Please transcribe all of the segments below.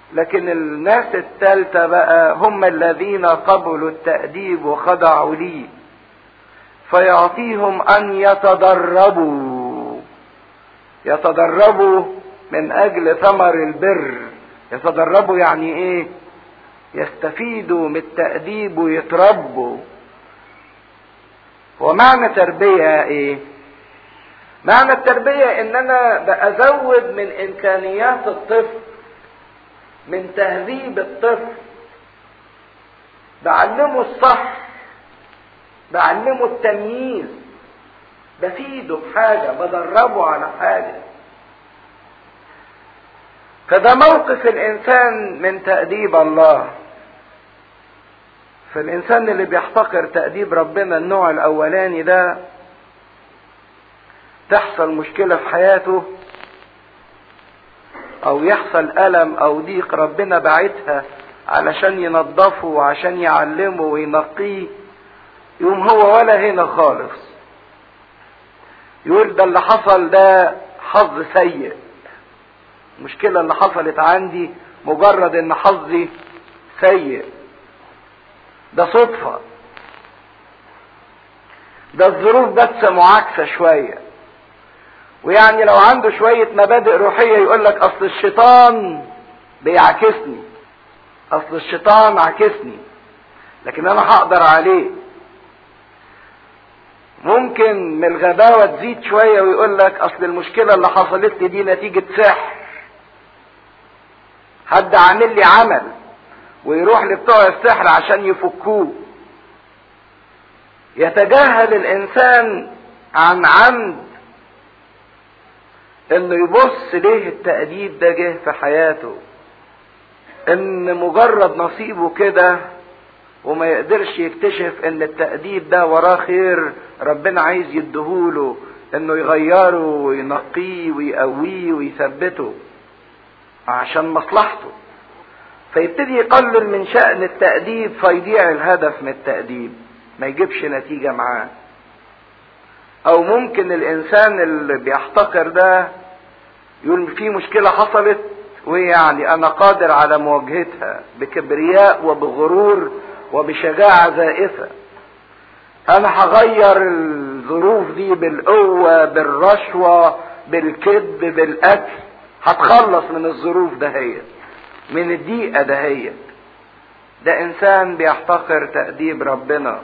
لكن الناس الثالثة بقى هم الذين قبلوا التأديب وخضعوا لي فيعطيهم أن يتدربوا يتدربوا من أجل ثمر البر يتدربوا يعني إيه؟ يستفيدوا من التأديب ويتربوا ومعنى تربية إيه؟ معنى التربية إن أنا بأزود من إمكانيات الطفل من تهذيب الطفل بعلمه الصح بعلمه التمييز بفيده بحاجة بدربه على حاجة فده موقف الإنسان من تأديب الله فالإنسان اللي بيحتقر تأديب ربنا النوع الأولاني ده تحصل مشكلة في حياته او يحصل الم او ضيق ربنا باعتها علشان ينظفه وعشان يعلمه وينقيه يقوم هو ولا هنا خالص يقول ده اللي حصل ده حظ سيء المشكلة اللي حصلت عندي مجرد ان حظي سيء ده صدفة ده الظروف بس معاكسة شوية ويعني لو عنده شوية مبادئ روحية يقول لك أصل الشيطان بيعاكسني أصل الشيطان عاكسني لكن أنا هقدر عليه ممكن من الغباوة تزيد شوية ويقول لك أصل المشكلة اللي حصلت لي دي نتيجة سحر حد عامل لي عمل ويروح لبتوع السحر عشان يفكوه يتجاهل الإنسان عن عمد انه يبص ليه التأديب ده جه في حياته ان مجرد نصيبه كده وما يقدرش يكتشف ان التأديب ده وراه خير ربنا عايز يديهوله انه يغيره وينقيه ويقويه ويثبته عشان مصلحته فيبتدي يقلل من شأن التأديب فيضيع الهدف من التأديب ما يجيبش نتيجة معاه او ممكن الانسان اللي بيحتقر ده يقول في مشكلة حصلت ويعني انا قادر على مواجهتها بكبرياء وبغرور وبشجاعة زائفة انا هغير الظروف دي بالقوة بالرشوة بالكذب بالاكل هتخلص من الظروف دهيت من الضيقة دهيت ده انسان بيحتقر تأديب ربنا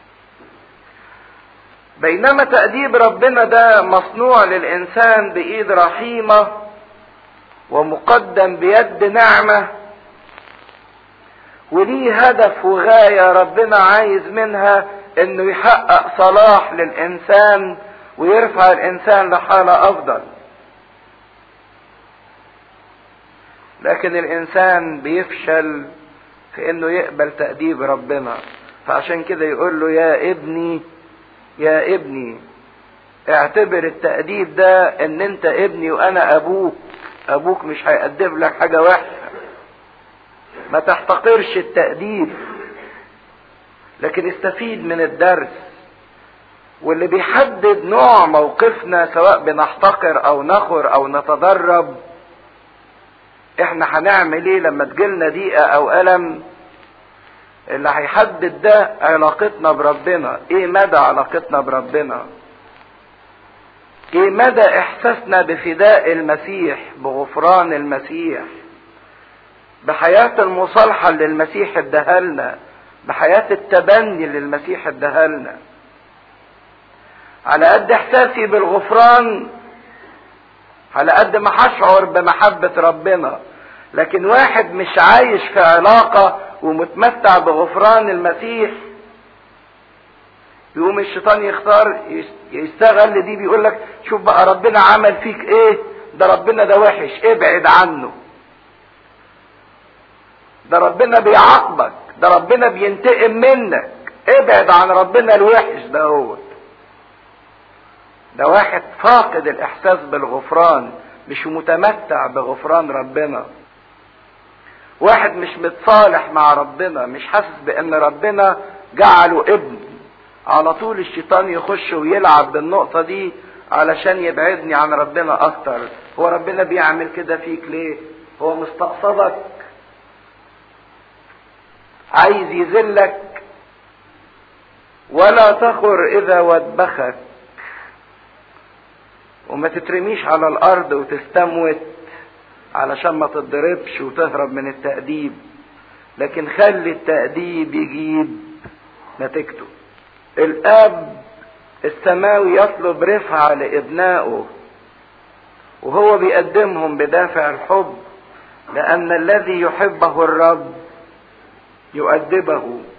بينما تأديب ربنا ده مصنوع للإنسان بإيد رحيمة ومقدم بيد نعمة وليه هدف وغاية ربنا عايز منها انه يحقق صلاح للإنسان ويرفع الإنسان لحالة أفضل لكن الإنسان بيفشل في انه يقبل تأديب ربنا فعشان كده يقول له يا ابني يا ابني اعتبر التأديب ده ان انت ابني وانا ابوك ابوك مش هيقدم لك حاجة وحشة ما تحتقرش التأديب لكن استفيد من الدرس واللي بيحدد نوع موقفنا سواء بنحتقر او نخر او نتدرب احنا هنعمل ايه لما تجيلنا ضيقة او الم اللي هيحدد ده علاقتنا بربنا ايه مدى علاقتنا بربنا ايه مدى احساسنا بفداء المسيح بغفران المسيح بحياة المصالحة اللي المسيح ادهلنا بحياة التبني اللي المسيح ادهلنا على قد احساسي بالغفران على قد ما هشعر بمحبة ربنا لكن واحد مش عايش في علاقة ومتمتع بغفران المسيح يقوم الشيطان يختار يستغل دي بيقول لك شوف بقى ربنا عمل فيك ايه ده ربنا ده وحش ابعد عنه ده ربنا بيعاقبك ده ربنا بينتقم منك ابعد عن ربنا الوحش ده هو ده واحد فاقد الاحساس بالغفران مش متمتع بغفران ربنا واحد مش متصالح مع ربنا مش حاسس بان ربنا جعله ابن على طول الشيطان يخش ويلعب بالنقطة دي علشان يبعدني عن ربنا اكتر هو ربنا بيعمل كده فيك ليه هو مستقصدك عايز يذلك ولا تخر اذا وبخك وما تترميش على الارض وتستموت علشان ما تتضربش وتهرب من التأديب لكن خلي التأديب يجيب نتيجته الاب السماوي يطلب رفعة لابنائه وهو بيقدمهم بدافع الحب لأن الذي يحبه الرب يؤدبه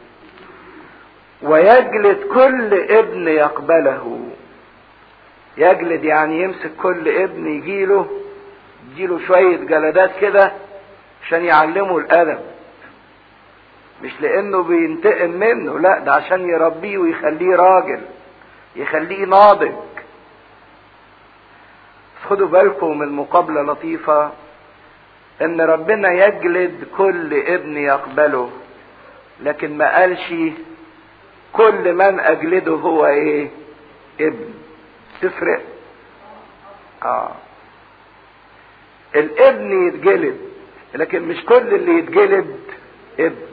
ويجلد كل ابن يقبله يجلد يعني يمسك كل ابن يجيله يديله شوية جلدات كده عشان يعلمه الأدب مش لأنه بينتقم منه لا ده عشان يربيه ويخليه راجل يخليه ناضج خدوا بالكم من مقابلة لطيفة ان ربنا يجلد كل ابن يقبله لكن ما قالش كل من اجلده هو ايه ابن تفرق اه الابن يتجلد لكن مش كل اللي يتجلد ابن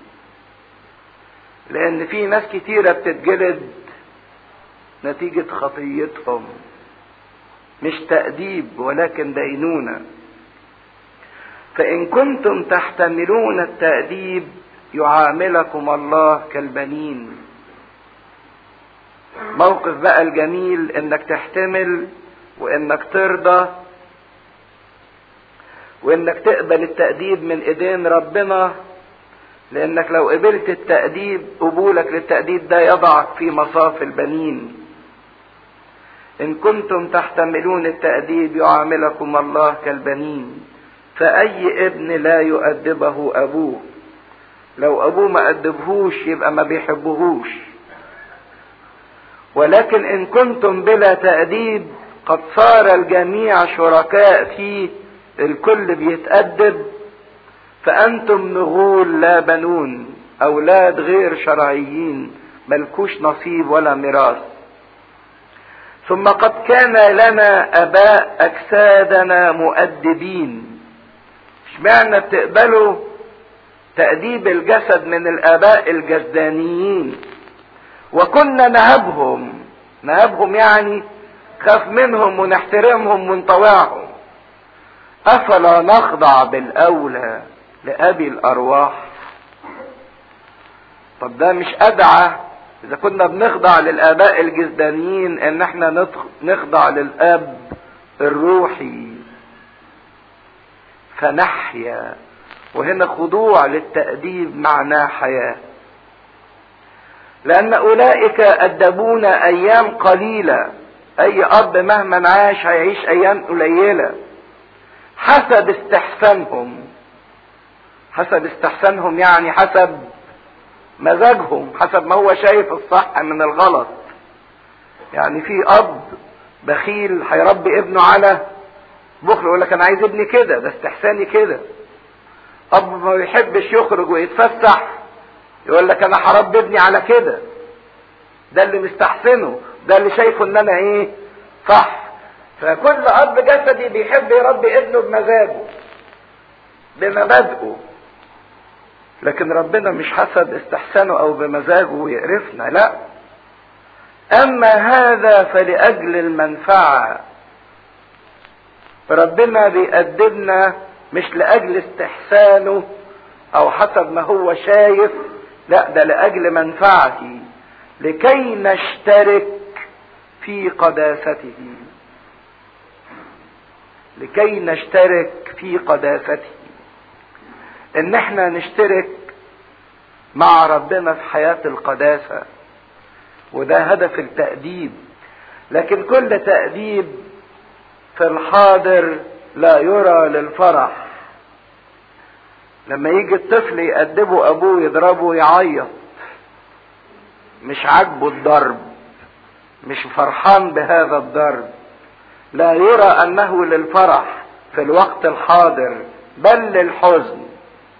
لان في ناس كتيرة بتتجلد نتيجة خطيتهم مش تأديب ولكن دينونة فإن كنتم تحتملون التأديب يعاملكم الله كالبنين موقف بقى الجميل انك تحتمل وانك ترضى وانك تقبل التأديب من ايدين ربنا لانك لو قبلت التأديب قبولك للتأديب ده يضعك في مصاف البنين ان كنتم تحتملون التأديب يعاملكم الله كالبنين فأي ابن لا يؤدبه أبوه لو أبوه ما أدبهوش يبقى ما بيحبهوش ولكن إن كنتم بلا تأديب قد صار الجميع شركاء فيه الكل بيتأدب فأنتم نغول لا بنون أولاد غير شرعيين ملكوش نصيب ولا ميراث ثم قد كان لنا اباء اجسادنا مؤدبين اشمعنى بتقبلوا تأديب الجسد من الاباء الجسدانيين وكنا نهبهم نهبهم يعني خاف منهم ونحترمهم ونطوعهم افلا نخضع بالاولى لابي الارواح طب ده مش ادعى اذا كنا بنخضع للاباء الجسدانيين ان احنا نخضع للاب الروحي فنحيا وهنا خضوع للتأديب معناه حياة لأن أولئك أدبونا أيام قليلة أي أب مهما عاش هيعيش أيام قليلة حسب استحسانهم حسب استحسانهم يعني حسب مزاجهم حسب ما هو شايف الصح من الغلط يعني في اب بخيل هيربي ابنه على بخل يقول لك انا عايز ابني كده ده استحساني كده اب ما بيحبش يخرج ويتفسح يقول لك انا هربي ابني على كده ده اللي مستحسنه ده اللي شايفه ان انا ايه صح فكل اب جسدي بيحب يربي ابنه بمزاجه بمبادئه لكن ربنا مش حسب استحسانه او بمزاجه ويقرفنا لا اما هذا فلاجل المنفعه ربنا بيأدبنا مش لاجل استحسانه او حسب ما هو شايف لا ده لاجل منفعتي لكي نشترك في قداسته لكي نشترك في قداسته ان احنا نشترك مع ربنا في حياة القداسة وده هدف التأديب لكن كل تأديب في الحاضر لا يرى للفرح لما يجي الطفل يأدبه ابوه يضربه يعيط مش عاجبه الضرب مش فرحان بهذا الضرب لا يرى انه للفرح في الوقت الحاضر بل للحزن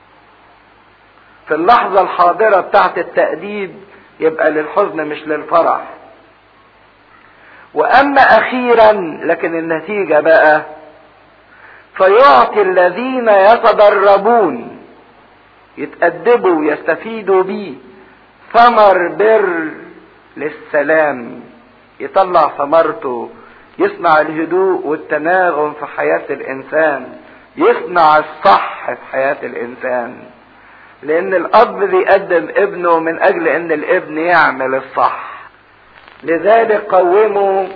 في اللحظة الحاضرة بتاعت التأديب يبقى للحزن مش للفرح وأما أخيرا لكن النتيجة بقى فيعطي الذين يتدربون يتأدبوا ويستفيدوا بيه ثمر بر للسلام يطلع ثمرته يصنع الهدوء والتناغم في حياة الإنسان يصنع الصح في حياة الإنسان لأن الأب بيقدم ابنه من أجل أن الابن يعمل الصح لذلك قوموا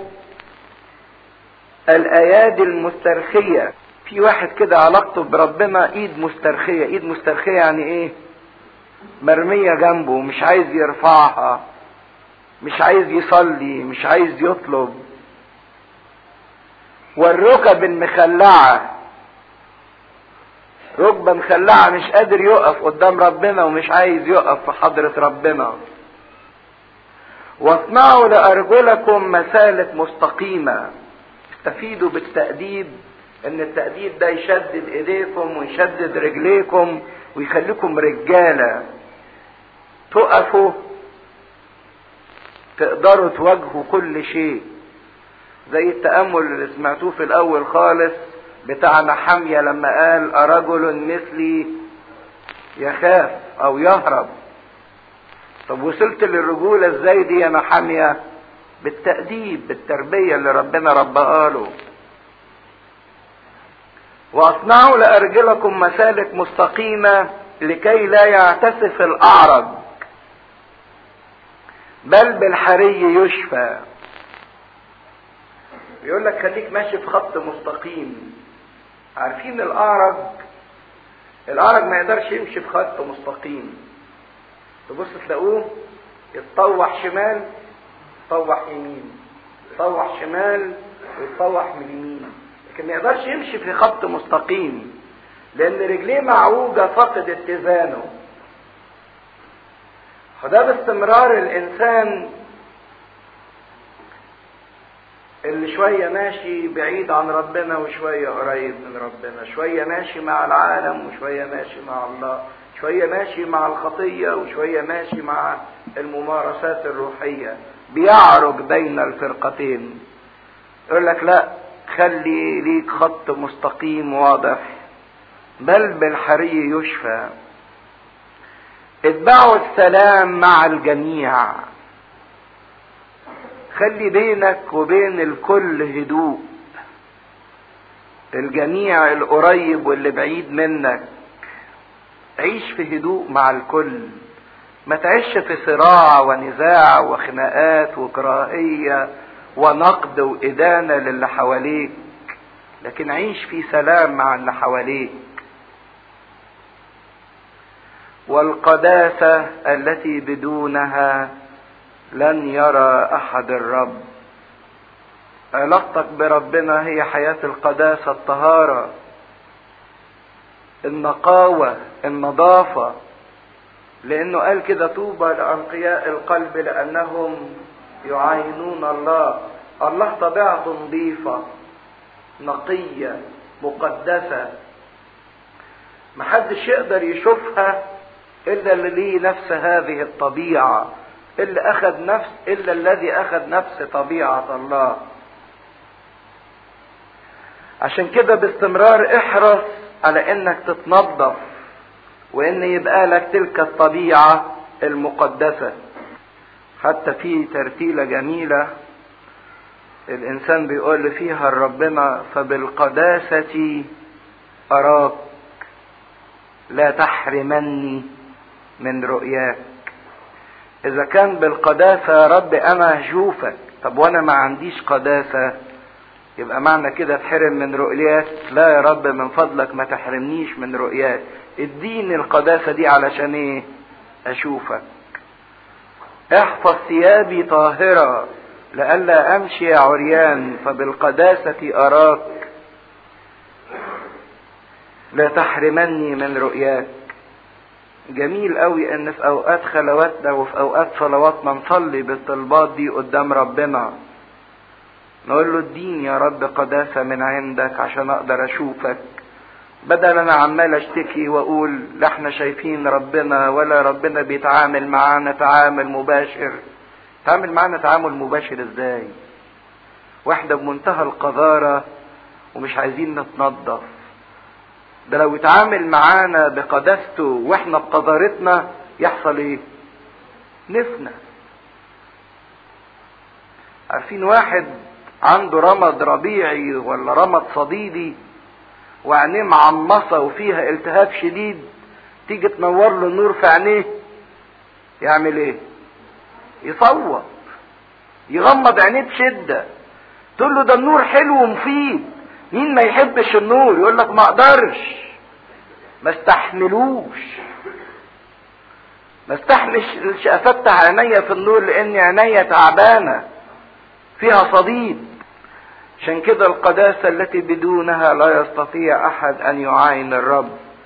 الأيادي المسترخية في واحد كده علاقته بربنا ايد مسترخية ايد مسترخية يعني ايه مرمية جنبه مش عايز يرفعها مش عايز يصلي مش عايز يطلب والركب المخلعة ركبة مخلعة مش قادر يقف قدام ربنا ومش عايز يقف في حضرة ربنا واصنعوا لأرجلكم مسالك مستقيمة استفيدوا بالتأديب ان التأديب ده يشدد ايديكم ويشدد رجليكم ويخليكم رجالة تقفوا تقدروا تواجهوا كل شيء زي التأمل اللي سمعتوه في الأول خالص بتاع نحمية لما قال أرجل مثلي يخاف أو يهرب طب وصلت للرجولة ازاي دي يا نحمية بالتأديب بالتربية اللي ربنا ربها له واصنعوا لأرجلكم مسالك مستقيمة لكي لا يعتسف الأعرج بل بالحري يشفى يقول لك خليك ماشي في خط مستقيم عارفين الأعرج الأعرج ما يقدرش يمشي في خط مستقيم تبص تلاقوه يتطوح شمال يتطوح يمين يتطوح شمال ويتطوح من يمين لكن ما يقدرش يمشي في خط مستقيم لان رجليه معوجة فقد اتزانه فده باستمرار الانسان اللي شوية ماشي بعيد عن ربنا وشوية قريب من ربنا شوية ماشي مع العالم وشوية ماشي مع الله شوية ماشي مع الخطية وشوية ماشي مع الممارسات الروحية بيعرج بين الفرقتين يقول لك لا خلي ليك خط مستقيم واضح بل بالحري يشفى اتبعوا السلام مع الجميع خلي بينك وبين الكل هدوء الجميع القريب واللي بعيد منك عيش في هدوء مع الكل ما تعيش في صراع ونزاع وخناقات وكراهيه ونقد وإدانة للي حواليك لكن عيش في سلام مع اللي حواليك والقداسة التي بدونها لن يرى أحد الرب علاقتك بربنا هي حياة القداسة الطهارة النقاوة النظافة لأنه قال كده طوبى لأنقياء القلب لأنهم يعاينون الله الله طبيعته نظيفة نقية مقدسة محدش يقدر يشوفها إلا اللي ليه نفس هذه الطبيعة اللي أخذ نفس إلا الذي أخذ نفس طبيعة الله عشان كده باستمرار احرص على انك تتنظف وان يبقى لك تلك الطبيعة المقدسة حتى في ترتيلة جميلة الإنسان بيقول فيها ربنا فبالقداسة أراك لا تحرمني من رؤياك إذا كان بالقداسة يا رب أنا هشوفك طب وأنا ما عنديش قداسة يبقى معنى كده اتحرم من رؤياك لا يا رب من فضلك ما تحرمنيش من رؤياك اديني القداسة دي علشان ايه اشوفك احفظ ثيابي طاهرة لئلا امشي عريان فبالقداسة اراك لا تحرمني من رؤياك جميل قوي ان في اوقات خلواتنا وفي اوقات صلواتنا نصلي بالطلبات دي قدام ربنا نقول له اديني يا رب قداسة من عندك عشان اقدر اشوفك بدل انا عمال اشتكي واقول لا احنا شايفين ربنا ولا ربنا بيتعامل معانا تعامل مباشر تعامل معانا تعامل مباشر ازاي واحدة بمنتهى القذارة ومش عايزين نتنظف ده لو اتعامل معانا بقداسته واحنا بقدرتنا يحصل ايه نفنى عارفين واحد عنده رمد ربيعي ولا رمد صديدي وعينيه معمصة وفيها التهاب شديد تيجي تنور له النور في عينيه يعمل ايه يصوت يغمض عينيه بشدة تقول له ده النور حلو ومفيد مين ما يحبش النور يقول لك ما اقدرش ما استحملوش ما استحملش افتح عينيا في النور لان عينيا تعبانه فيها صديد عشان كده القداسه التي بدونها لا يستطيع احد ان يعاين الرب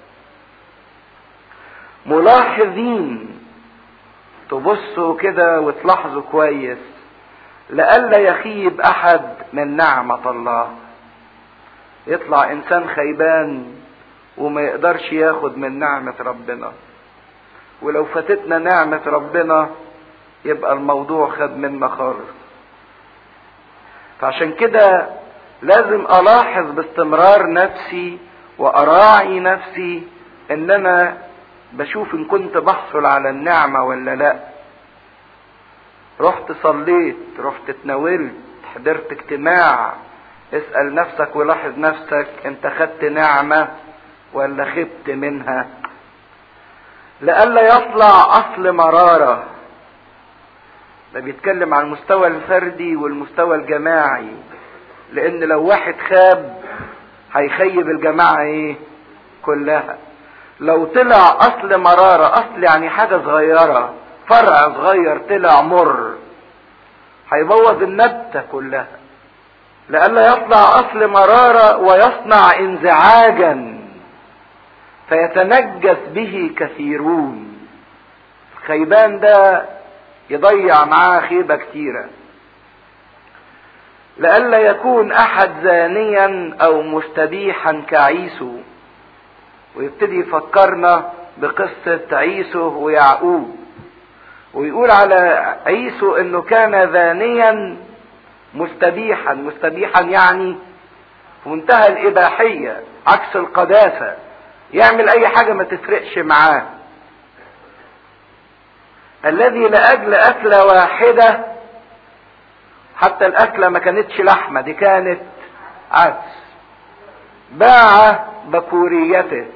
ملاحظين تبصوا كده وتلاحظوا كويس لئلا يخيب احد من نعمه الله يطلع انسان خيبان وما يقدرش ياخد من نعمة ربنا ولو فاتتنا نعمة ربنا يبقى الموضوع خد منا خالص فعشان كده لازم الاحظ باستمرار نفسي واراعي نفسي ان انا بشوف ان كنت بحصل على النعمة ولا لا رحت صليت رحت اتناولت حضرت اجتماع اسأل نفسك ولاحظ نفسك انت خدت نعمة ولا خبت منها لئلا يطلع اصل مرارة ده بيتكلم عن المستوى الفردي والمستوى الجماعي لان لو واحد خاب هيخيب الجماعة ايه كلها لو طلع اصل مرارة اصل يعني حاجة صغيرة فرع صغير طلع مر هيبوظ النبتة كلها لئلا يطلع اصل مرارة ويصنع انزعاجا فيتنجس به كثيرون الخيبان ده يضيع معاه خيبة كتيرة لئلا يكون احد زانيا او مستبيحا كعيسو ويبتدي يفكرنا بقصة عيسو ويعقوب ويقول على عيسو انه كان ذانيا مستبيحا مستبيحا يعني في منتهى الاباحية عكس القداسة يعمل اي حاجة ما تفرقش معاه الذي لاجل اكلة واحدة حتى الاكلة ما كانتش لحمة دي كانت عدس باع بكوريته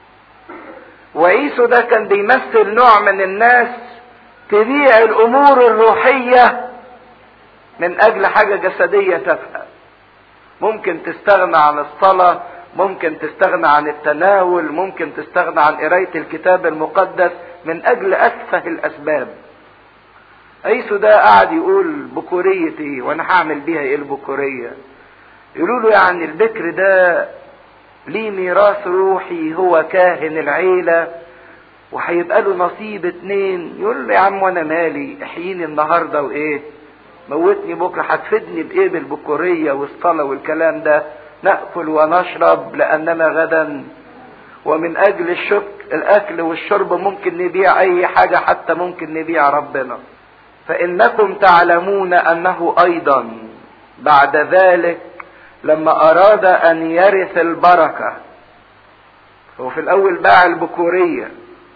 وعيسو ده كان بيمثل نوع من الناس تبيع الامور الروحية من اجل حاجة جسدية تافهة ممكن تستغنى عن الصلاة ممكن تستغنى عن التناول ممكن تستغنى عن قراية الكتاب المقدس من اجل اتفه الاسباب عيسو ده قاعد يقول بكورية ايه وانا هعمل بيها ايه البكورية يقولوا له يعني البكر ده ليه ميراث روحي هو كاهن العيلة وهيبقى له نصيب اتنين يقول له يا عم وانا مالي احييني النهاردة وايه موتني بكرة هتفيدني بايه بالبكورية والصلاة والكلام ده نأكل ونشرب لأننا غدا ومن أجل الشك الأكل والشرب ممكن نبيع أي حاجة حتى ممكن نبيع ربنا فإنكم تعلمون أنه أيضا بعد ذلك لما أراد أن يرث البركة هو في الأول باع البكورية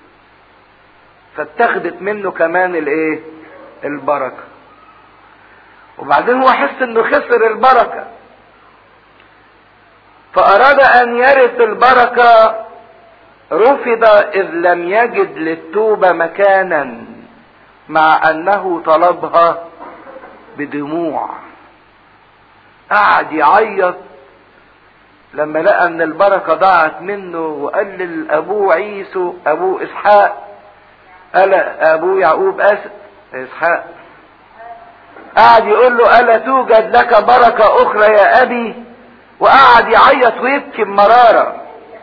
فاتخذت منه كمان الإيه؟ البركة وبعدين هو حس إنه خسر البركة فأراد أن يرث البركة رفض إذ لم يجد للتوبة مكانا مع أنه طلبها بدموع قعد يعيط لما لقى ان البركة ضاعت منه وقال لابوه عيسو ابوه اسحاق قال ابوه يعقوب اسف اسحاق قعد يقول له الا توجد لك بركة اخرى يا ابي وقعد يعيط ويبكي بمرارة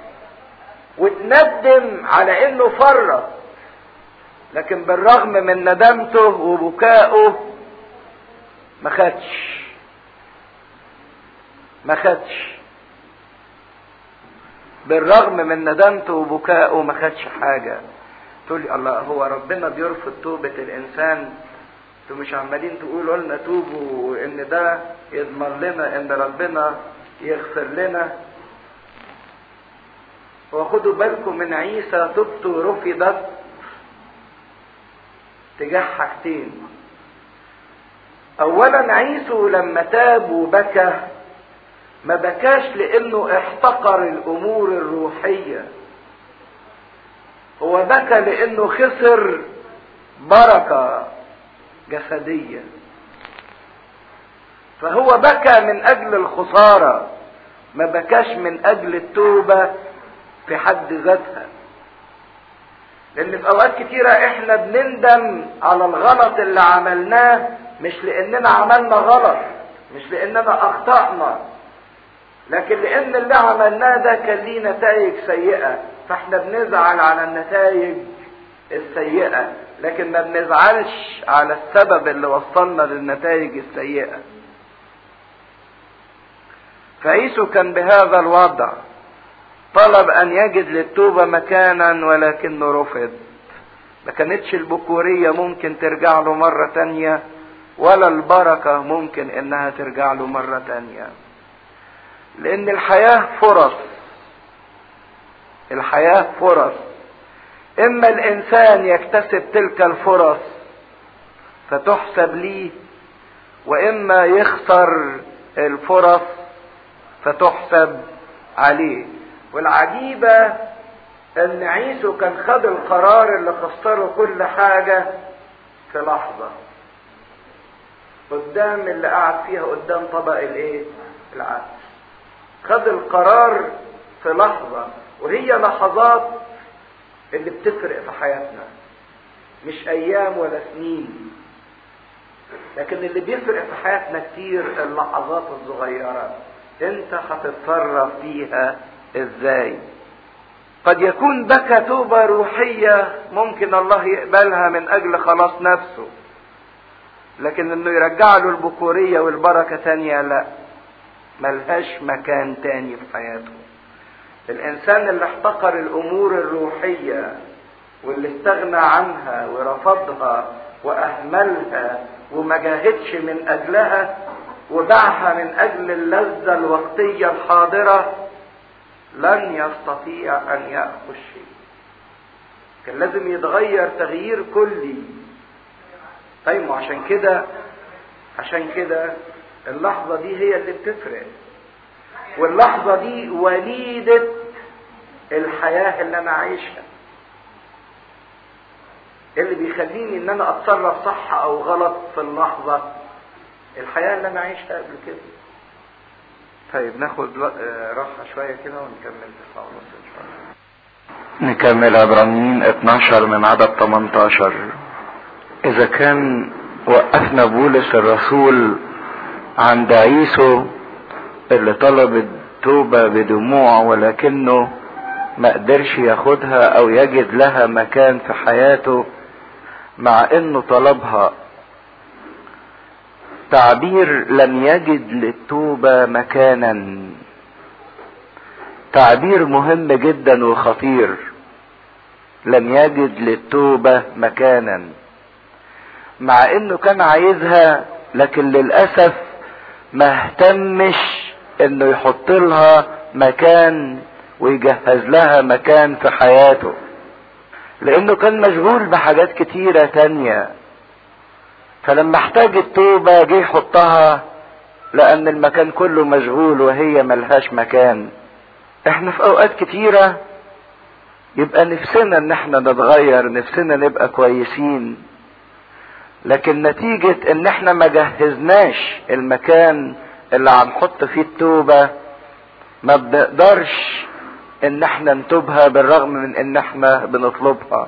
وتندم على انه فرط لكن بالرغم من ندمته وبكائه ما خدش ما خدش بالرغم من ندمته وبكائه ما خدش حاجة تقول لي الله هو ربنا بيرفض توبة الإنسان انتوا مش عمالين تقولوا لنا توبوا وإن ده يضمن لنا إن ربنا يغفر لنا وخدوا بالكم من عيسى تبت رفضت تجاه حاجتين اولا عيسو لما تاب وبكى ما بكاش لانه احتقر الامور الروحيه هو بكى لانه خسر بركه جسديه فهو بكى من اجل الخساره ما بكاش من اجل التوبه في حد ذاتها لان في اوقات كتيرة احنا بنندم على الغلط اللي عملناه مش لاننا عملنا غلط مش لاننا اخطأنا لكن لان اللي عملناه ده كان ليه نتائج سيئة فاحنا بنزعل على النتائج السيئة لكن ما بنزعلش على السبب اللي وصلنا للنتائج السيئة فعيسو كان بهذا الوضع طلب ان يجد للتوبة مكانا ولكنه رفض ما كانتش البكورية ممكن ترجع له مرة تانية ولا البركة ممكن انها ترجع له مرة تانية لان الحياة فرص الحياة فرص اما الانسان يكتسب تلك الفرص فتحسب ليه واما يخسر الفرص فتحسب عليه والعجيبة ان عيسو كان خد القرار اللي خسره كل حاجة في لحظة قدام اللي قعد فيها قدام طبق الايه العدس خد القرار في لحظة وهي لحظات اللي بتفرق في حياتنا مش ايام ولا سنين لكن اللي بيفرق في حياتنا كتير اللحظات الصغيرة انت هتتصرف فيها ازاي قد يكون بكى توبة روحية ممكن الله يقبلها من اجل خلاص نفسه لكن انه يرجع له البكورية والبركة تانية لا ملهاش مكان تاني في حياته الانسان اللي احتقر الامور الروحية واللي استغنى عنها ورفضها واهملها وما جاهدش من اجلها وباعها من اجل اللذة الوقتية الحاضرة لن يستطيع ان ياخذ شيء كان لازم يتغير تغيير كلي طيب عشان كده عشان كده اللحظه دي هي اللي بتفرق واللحظه دي وليده الحياه اللي انا عايشها اللي بيخليني ان انا اتصرف صح او غلط في اللحظه الحياه اللي انا عايشها قبل كده طيب ناخد راحة شوية كده ونكمل تسعة ونص إن شاء الله. نكمل عبرانيين 12 من عدد 18 إذا كان وقفنا بولس الرسول عند عيسو اللي طلب التوبة بدموع ولكنه ما قدرش ياخدها أو يجد لها مكان في حياته مع إنه طلبها تعبير لم يجد للتوبة مكانا تعبير مهم جدا وخطير لم يجد للتوبة مكانا مع انه كان عايزها لكن للأسف ما اهتمش انه يحط لها مكان ويجهز لها مكان في حياته لانه كان مشغول بحاجات كتيرة تانية فلما احتاج التوبة جه يحطها لان المكان كله مشغول وهي ملهاش مكان احنا في اوقات كتيرة يبقى نفسنا ان احنا نتغير نفسنا نبقى كويسين لكن نتيجة ان احنا ما جهزناش المكان اللي هنحط فيه التوبة ما بنقدرش ان احنا نتوبها بالرغم من ان احنا بنطلبها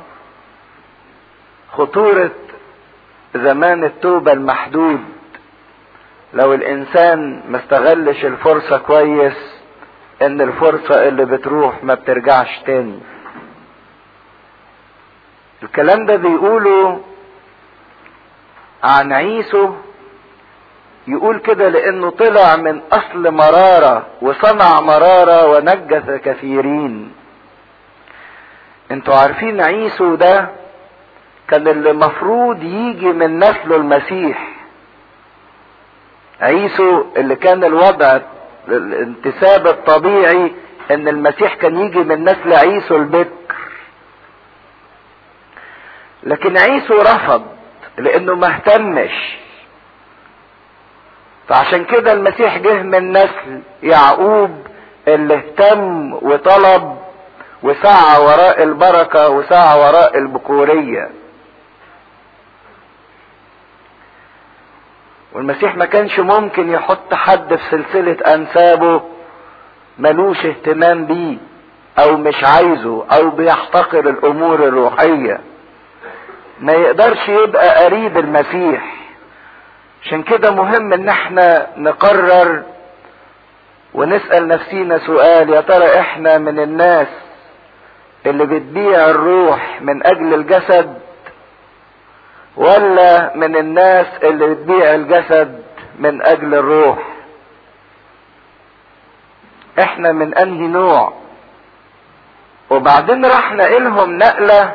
خطورة زمان التوبة المحدود لو الانسان ما استغلش الفرصة كويس ان الفرصة اللي بتروح ما بترجعش تاني الكلام ده بيقوله عن عيسو يقول كده لانه طلع من اصل مرارة وصنع مرارة ونجس كثيرين انتوا عارفين عيسو ده كان اللي مفروض يجي من نسله المسيح عيسو اللي كان الوضع الانتساب الطبيعي ان المسيح كان يجي من نسل عيسو البكر لكن عيسو رفض لانه ما اهتمش فعشان كده المسيح جه من نسل يعقوب اللي اهتم وطلب وسعى وراء البركة وسعى وراء البكورية والمسيح ما كانش ممكن يحط حد في سلسلة أنسابه ملوش اهتمام بيه أو مش عايزه أو بيحتقر الأمور الروحية ما يقدرش يبقى قريب المسيح عشان كده مهم ان احنا نقرر ونسأل نفسينا سؤال يا ترى احنا من الناس اللي بتبيع الروح من اجل الجسد ولا من الناس اللي بتبيع الجسد من اجل الروح احنا من انهي نوع وبعدين راح نقلهم نقلة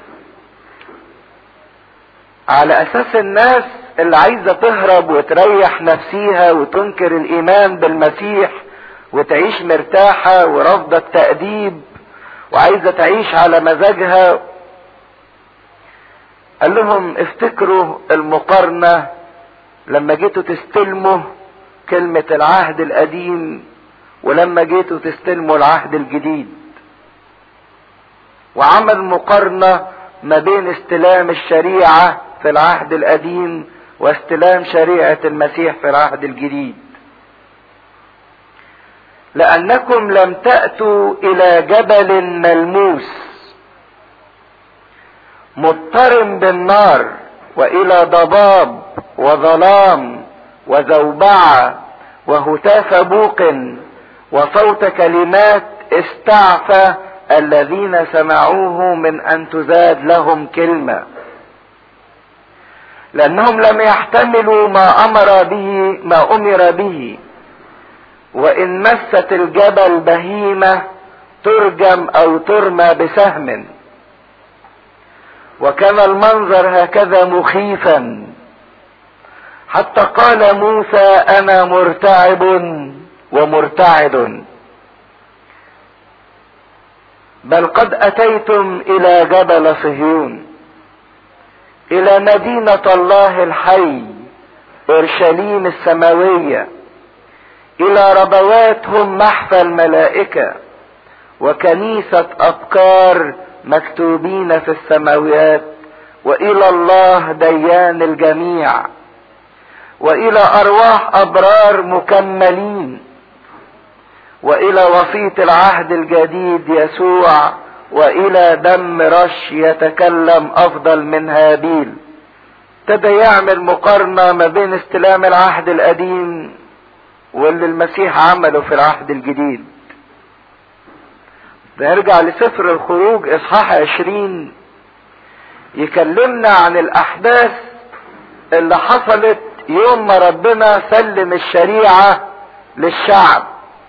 على اساس الناس اللي عايزة تهرب وتريح نفسيها وتنكر الايمان بالمسيح وتعيش مرتاحة ورافضة التأديب وعايزة تعيش على مزاجها قال لهم افتكروا المقارنة لما جيتوا تستلموا كلمة العهد القديم ولما جيتوا تستلموا العهد الجديد وعمل مقارنة ما بين استلام الشريعة في العهد القديم واستلام شريعة المسيح في العهد الجديد لأنكم لم تأتوا إلى جبل ملموس مضطرم بالنار وإلى ضباب وظلام وزوبعة وهتاف بوق وصوت كلمات استعفى الذين سمعوه من أن تزاد لهم كلمة لأنهم لم يحتملوا ما أمر به ما أمر به وإن مست الجبل بهيمة ترجم أو ترمى بسهم وكان المنظر هكذا مخيفا حتى قال موسى أنا مرتعب ومرتعد بل قد أتيتم إلى جبل صهيون إلى مدينة الله الحي أورشليم السماوية الى ربوات هم محفى الملائكة وكنيسة ابكار مكتوبين في السماويات والى الله ديان الجميع والى ارواح ابرار مكملين والى وسيط العهد الجديد يسوع والى دم رش يتكلم افضل من هابيل ابتدى يعمل مقارنة ما بين استلام العهد القديم واللي المسيح عمله في العهد الجديد نرجع لسفر الخروج اصحاح عشرين يكلمنا عن الاحداث اللي حصلت يوم ما ربنا سلم الشريعة للشعب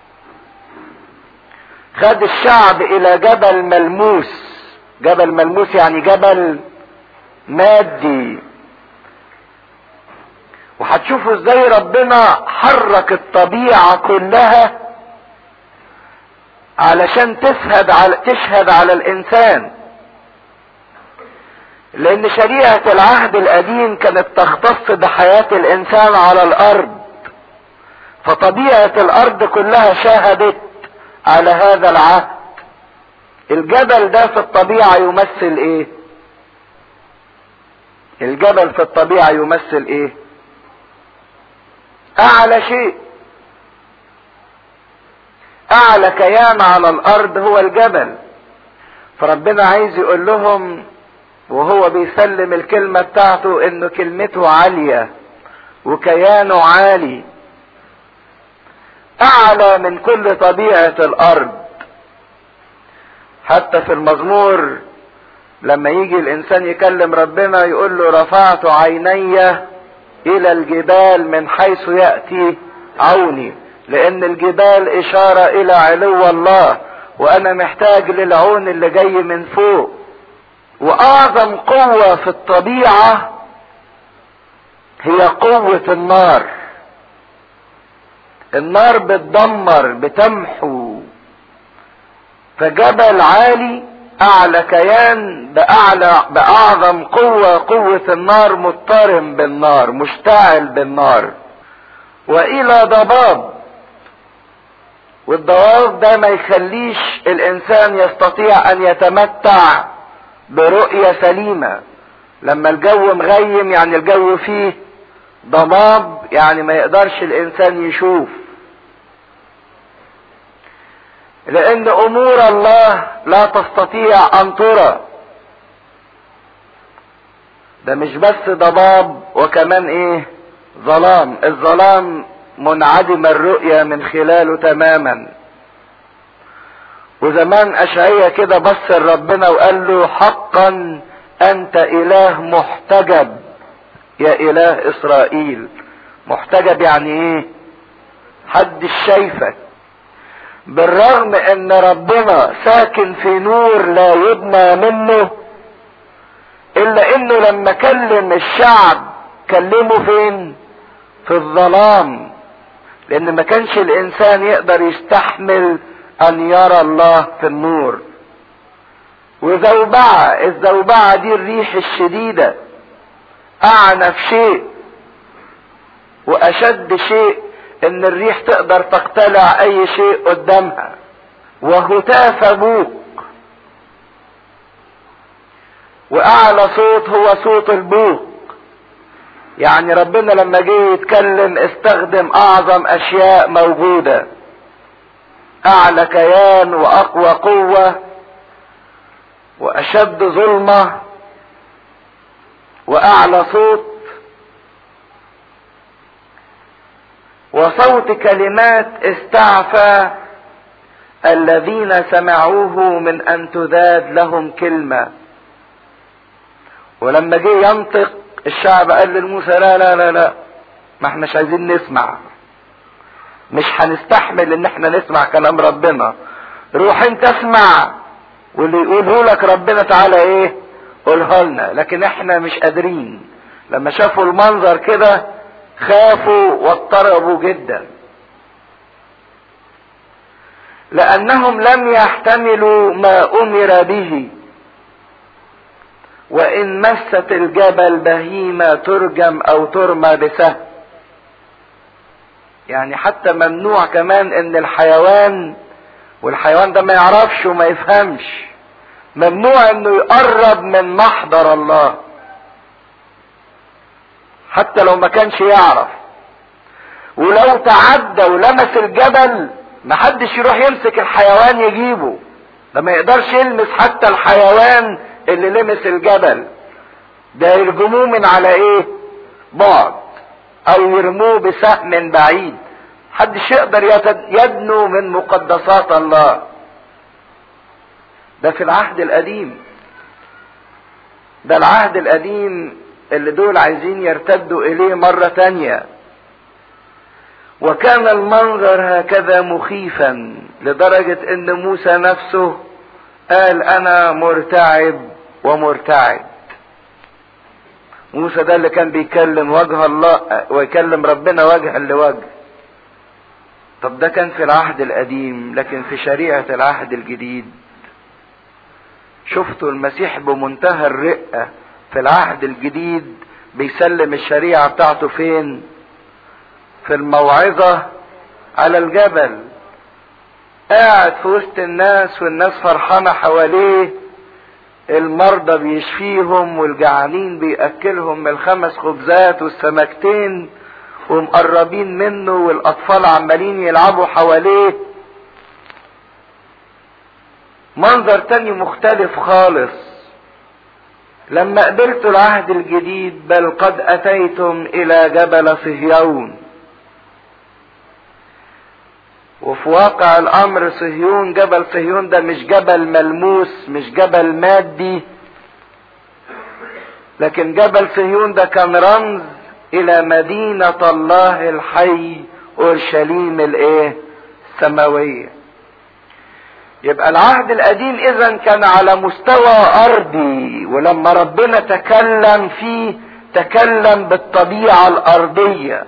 خد الشعب الى جبل ملموس جبل ملموس يعني جبل مادي وهتشوفوا ازاي ربنا حرك الطبيعة كلها علشان تشهد على تشهد على الانسان لان شريعة العهد القديم كانت تختص بحياة الانسان على الارض فطبيعة الارض كلها شاهدت على هذا العهد الجبل ده في الطبيعة يمثل ايه الجبل في الطبيعة يمثل ايه اعلى شيء اعلى كيان على الارض هو الجبل فربنا عايز يقول لهم وهو بيسلم الكلمة بتاعته انه كلمته عالية وكيانه عالي اعلى من كل طبيعة الارض حتى في المزمور لما يجي الانسان يكلم ربنا يقول له رفعت عيني الى الجبال من حيث يأتي عوني لان الجبال اشارة الى علو الله وانا محتاج للعون اللي جاي من فوق واعظم قوة في الطبيعة هي قوة النار النار بتدمر بتمحو فجبل عالي اعلى كيان باعلى باعظم قوة قوة النار مضطرم بالنار مشتعل بالنار والى ضباب والضباب ده ما يخليش الانسان يستطيع ان يتمتع برؤية سليمة لما الجو مغيم يعني الجو فيه ضباب يعني ما يقدرش الانسان يشوف لان امور الله لا تستطيع ان ترى ده مش بس ضباب وكمان ايه ظلام الظلام منعدم الرؤية من خلاله تماما وزمان اشعية كده بص لربنا وقال له حقا انت اله محتجب يا اله اسرائيل محتجب يعني ايه حد شايفك بالرغم ان ربنا ساكن في نور لا يبنى منه الا انه لما كلم الشعب كلمه فين في الظلام لان ما كانش الانسان يقدر يستحمل ان يرى الله في النور وزوبعة الزوبعة دي الريح الشديدة اعنف شيء واشد شيء ان الريح تقدر تقتلع اي شيء قدامها وهتاف بوق واعلى صوت هو صوت البوق يعني ربنا لما جه يتكلم استخدم اعظم اشياء موجودة اعلى كيان واقوى قوة واشد ظلمة واعلى صوت وصوت كلمات استعفى الذين سمعوه من ان تذاد لهم كلمة ولما جه ينطق الشعب قال لموسى لا لا لا لا ما احناش عايزين نسمع مش هنستحمل ان احنا نسمع كلام ربنا روح انت اسمع واللي يقوله لك ربنا تعالى ايه قولها لنا لكن احنا مش قادرين لما شافوا المنظر كده خافوا واضطربوا جدا لانهم لم يحتملوا ما امر به وان مست الجبل بهيمه ترجم او ترمى بسهم يعني حتى ممنوع كمان ان الحيوان والحيوان ده ما يعرفش وما يفهمش ممنوع انه يقرب من محضر الله حتى لو ما كانش يعرف ولو تعدى ولمس الجبل محدش يروح يمسك الحيوان يجيبه ده ما يقدرش يلمس حتى الحيوان اللي لمس الجبل ده يرجموه من على ايه بعد او يرموه بسهم بعيد محدش يقدر يدنو من مقدسات الله ده في العهد القديم ده العهد القديم اللي دول عايزين يرتدوا اليه مرة تانية وكان المنظر هكذا مخيفا لدرجة ان موسى نفسه قال انا مرتعب ومرتعد موسى ده اللي كان بيكلم وجه الله ويكلم ربنا وجها لوجه طب ده كان في العهد القديم لكن في شريعة العهد الجديد شفتوا المسيح بمنتهى الرقة في العهد الجديد بيسلم الشريعة بتاعته فين في الموعظة على الجبل قاعد في وسط الناس والناس فرحانة حواليه المرضى بيشفيهم والجعانين بيأكلهم من الخمس خبزات والسمكتين ومقربين منه والأطفال عمالين يلعبوا حواليه منظر تاني مختلف خالص لما قبلت العهد الجديد بل قد أتيتم إلى جبل صهيون وفي واقع الامر صهيون جبل صهيون ده مش جبل ملموس مش جبل مادي لكن جبل صهيون ده كان رمز الى مدينة الله الحي اورشليم الايه السماوية يبقى العهد القديم اذا كان على مستوى ارضي ولما ربنا تكلم فيه تكلم بالطبيعة الارضية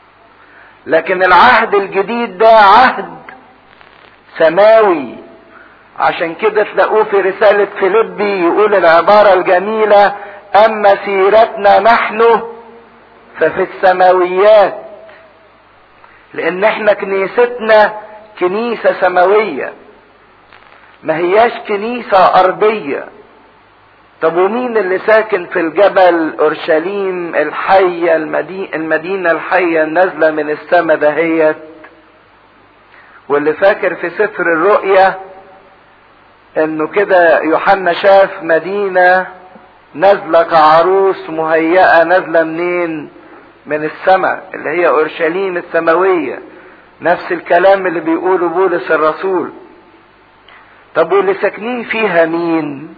لكن العهد الجديد ده عهد سماوي عشان كده تلاقوه في رسالة فيليبي يقول العبارة الجميلة اما سيرتنا نحن ففي السماويات لان احنا كنيستنا كنيسة سماوية ما هياش كنيسة ارضية طب ومين اللي ساكن في الجبل اورشليم الحية المدينة, المدينة الحية النازلة من السماء دهيت واللي فاكر في سفر الرؤيا انه كده يوحنا شاف مدينة نازلة كعروس مهيئة نازلة منين من السماء اللي هي اورشليم السماوية نفس الكلام اللي بيقوله بولس الرسول طب واللي ساكنين فيها مين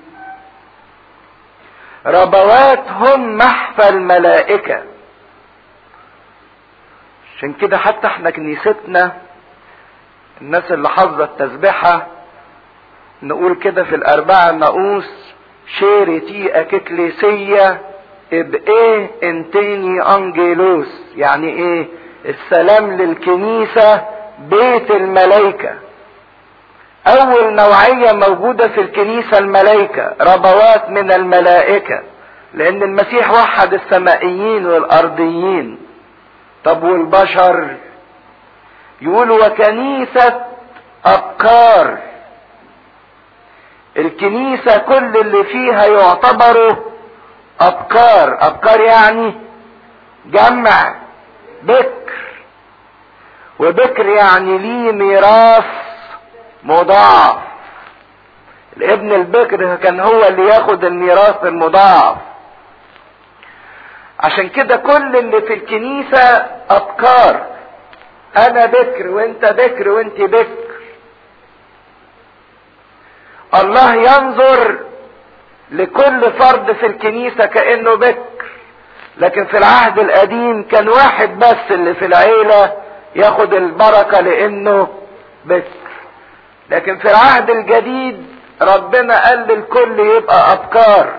ربوات هم محفى الملائكة عشان كده حتى احنا كنيستنا الناس اللي حافظة التسبحة نقول كده في الأربعة النقوس شيرتي أككليسية ابقيه انتيني أنجيلوس يعني ايه السلام للكنيسة بيت الملائكة أول نوعية موجودة في الكنيسة الملائكة ربوات من الملائكة لأن المسيح وحد السمائيين والأرضيين طب والبشر يقول وكنيسة أبكار الكنيسة كل اللي فيها يعتبروا أبكار أبكار يعني جمع بكر وبكر يعني ليه ميراث مضاعف الابن البكر كان هو اللي ياخد الميراث المضاعف عشان كده كل اللي في الكنيسة أبكار أنا بكر وأنت بكر وأنت بكر الله ينظر لكل فرد في الكنيسة كأنه بكر لكن في العهد القديم كان واحد بس اللي في العيلة ياخد البركة لأنه بكر لكن في العهد الجديد ربنا قال للكل يبقى أبكار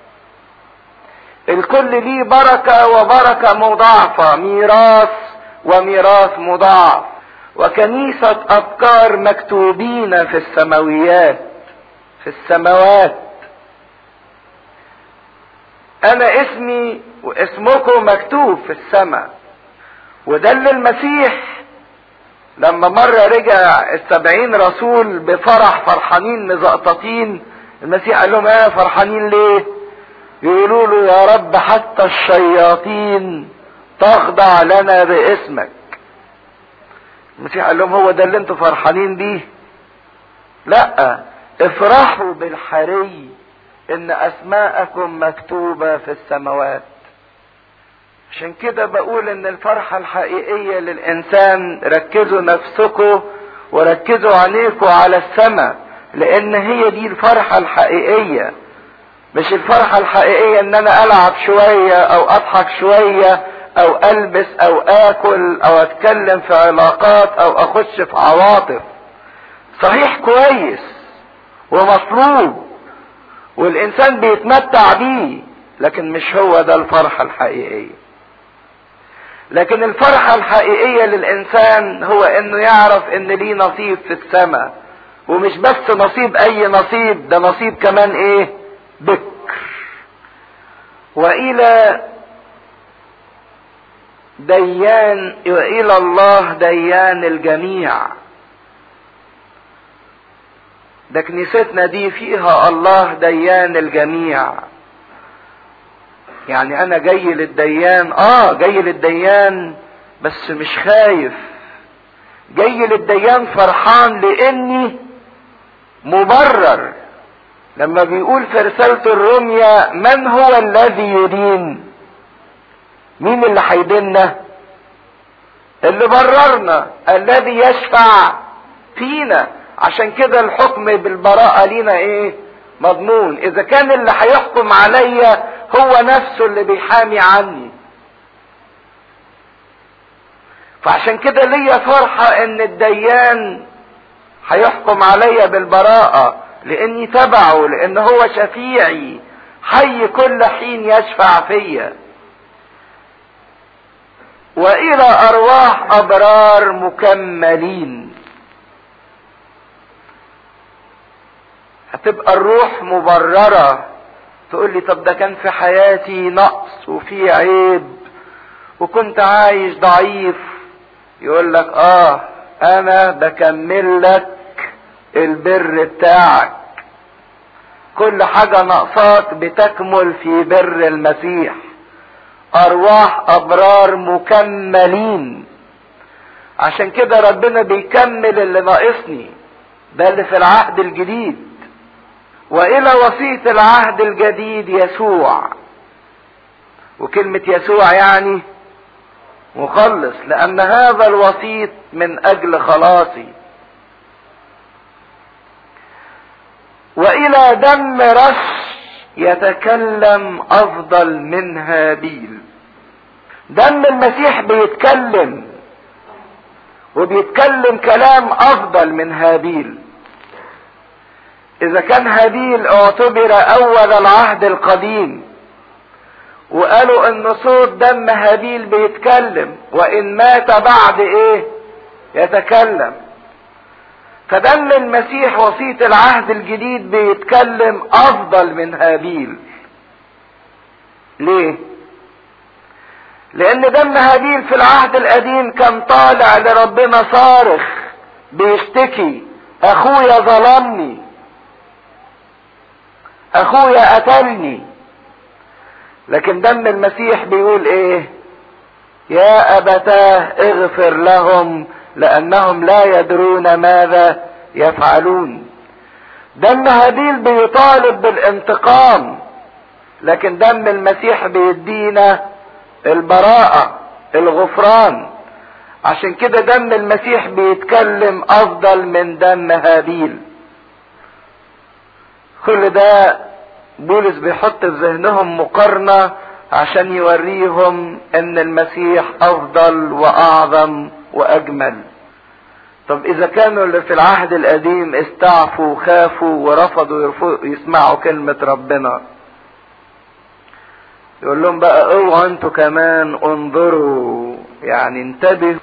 الكل ليه بركة وبركة مضاعفة ميراث وميراث مضاعف وكنيسة أبكار مكتوبين في السماويات في السماوات أنا اسمي واسمكم مكتوب في السماء وده اللي المسيح لما مرة رجع السبعين رسول بفرح فرحانين مزقططين المسيح قال لهم ايه فرحانين ليه يقولوا له يا رب حتى الشياطين تخضع لنا باسمك المسيح قال لهم هو ده اللي انتوا فرحانين بيه لا افرحوا بالحري ان اسماءكم مكتوبة في السماوات عشان كده بقول ان الفرحة الحقيقية للانسان ركزوا نفسكم وركزوا عينيكم على السماء لان هي دي الفرحة الحقيقية مش الفرحة الحقيقية ان انا العب شوية او اضحك شوية او البس او اكل او اتكلم في علاقات او اخش في عواطف صحيح كويس ومطلوب والانسان بيتمتع بيه لكن مش هو ده الفرحة الحقيقية لكن الفرحة الحقيقية للإنسان هو إنه يعرف إن ليه نصيب في السماء ومش بس نصيب أي نصيب ده نصيب كمان إيه؟ بكر وإلى ديان وإلى الله ديان الجميع ده كنيستنا دي فيها الله ديان الجميع يعني انا جاي للديان اه جاي للديان بس مش خايف جاي للديان فرحان لاني مبرر لما بيقول في رسالة الرمية من هو الذي يدين مين اللي هيديننا اللي بررنا الذي يشفع فينا عشان كده الحكم بالبراءة لينا ايه مضمون اذا كان اللي هيحكم عليا هو نفسه اللي بيحامي عني فعشان كده ليا فرحة ان الديان هيحكم عليا بالبراءة لاني تبعه لان هو شفيعي حي كل حين يشفع فيا والى ارواح ابرار مكملين هتبقى الروح مبررة تقول لي طب ده كان في حياتي نقص وفي عيب وكنت عايش ضعيف يقول لك اه انا بكمل لك البر بتاعك كل حاجة ناقصاك بتكمل في بر المسيح ارواح ابرار مكملين عشان كده ربنا بيكمل اللي ناقصني ده اللي في العهد الجديد والى وسيط العهد الجديد يسوع وكلمة يسوع يعني مخلص لان هذا الوسيط من اجل خلاصي والى دم رش يتكلم افضل من هابيل دم المسيح بيتكلم وبيتكلم كلام افضل من هابيل اذا كان هابيل اعتبر اول العهد القديم وقالوا ان صوت دم هابيل بيتكلم وان مات بعد ايه يتكلم فدم المسيح وسيط العهد الجديد بيتكلم افضل من هابيل ليه لان دم هابيل في العهد القديم كان طالع لربنا صارخ بيشتكي اخويا ظلمني اخويا قتلني لكن دم المسيح بيقول ايه يا ابتاه اغفر لهم لانهم لا يدرون ماذا يفعلون دم هابيل بيطالب بالانتقام لكن دم المسيح بيدينا البراءة الغفران عشان كده دم المسيح بيتكلم افضل من دم هابيل كل ده بولس بيحط في ذهنهم مقارنة عشان يوريهم ان المسيح افضل واعظم واجمل طب اذا كانوا اللي في العهد القديم استعفوا وخافوا ورفضوا يسمعوا كلمة ربنا يقول لهم بقى اوعوا انتوا كمان انظروا يعني انتبهوا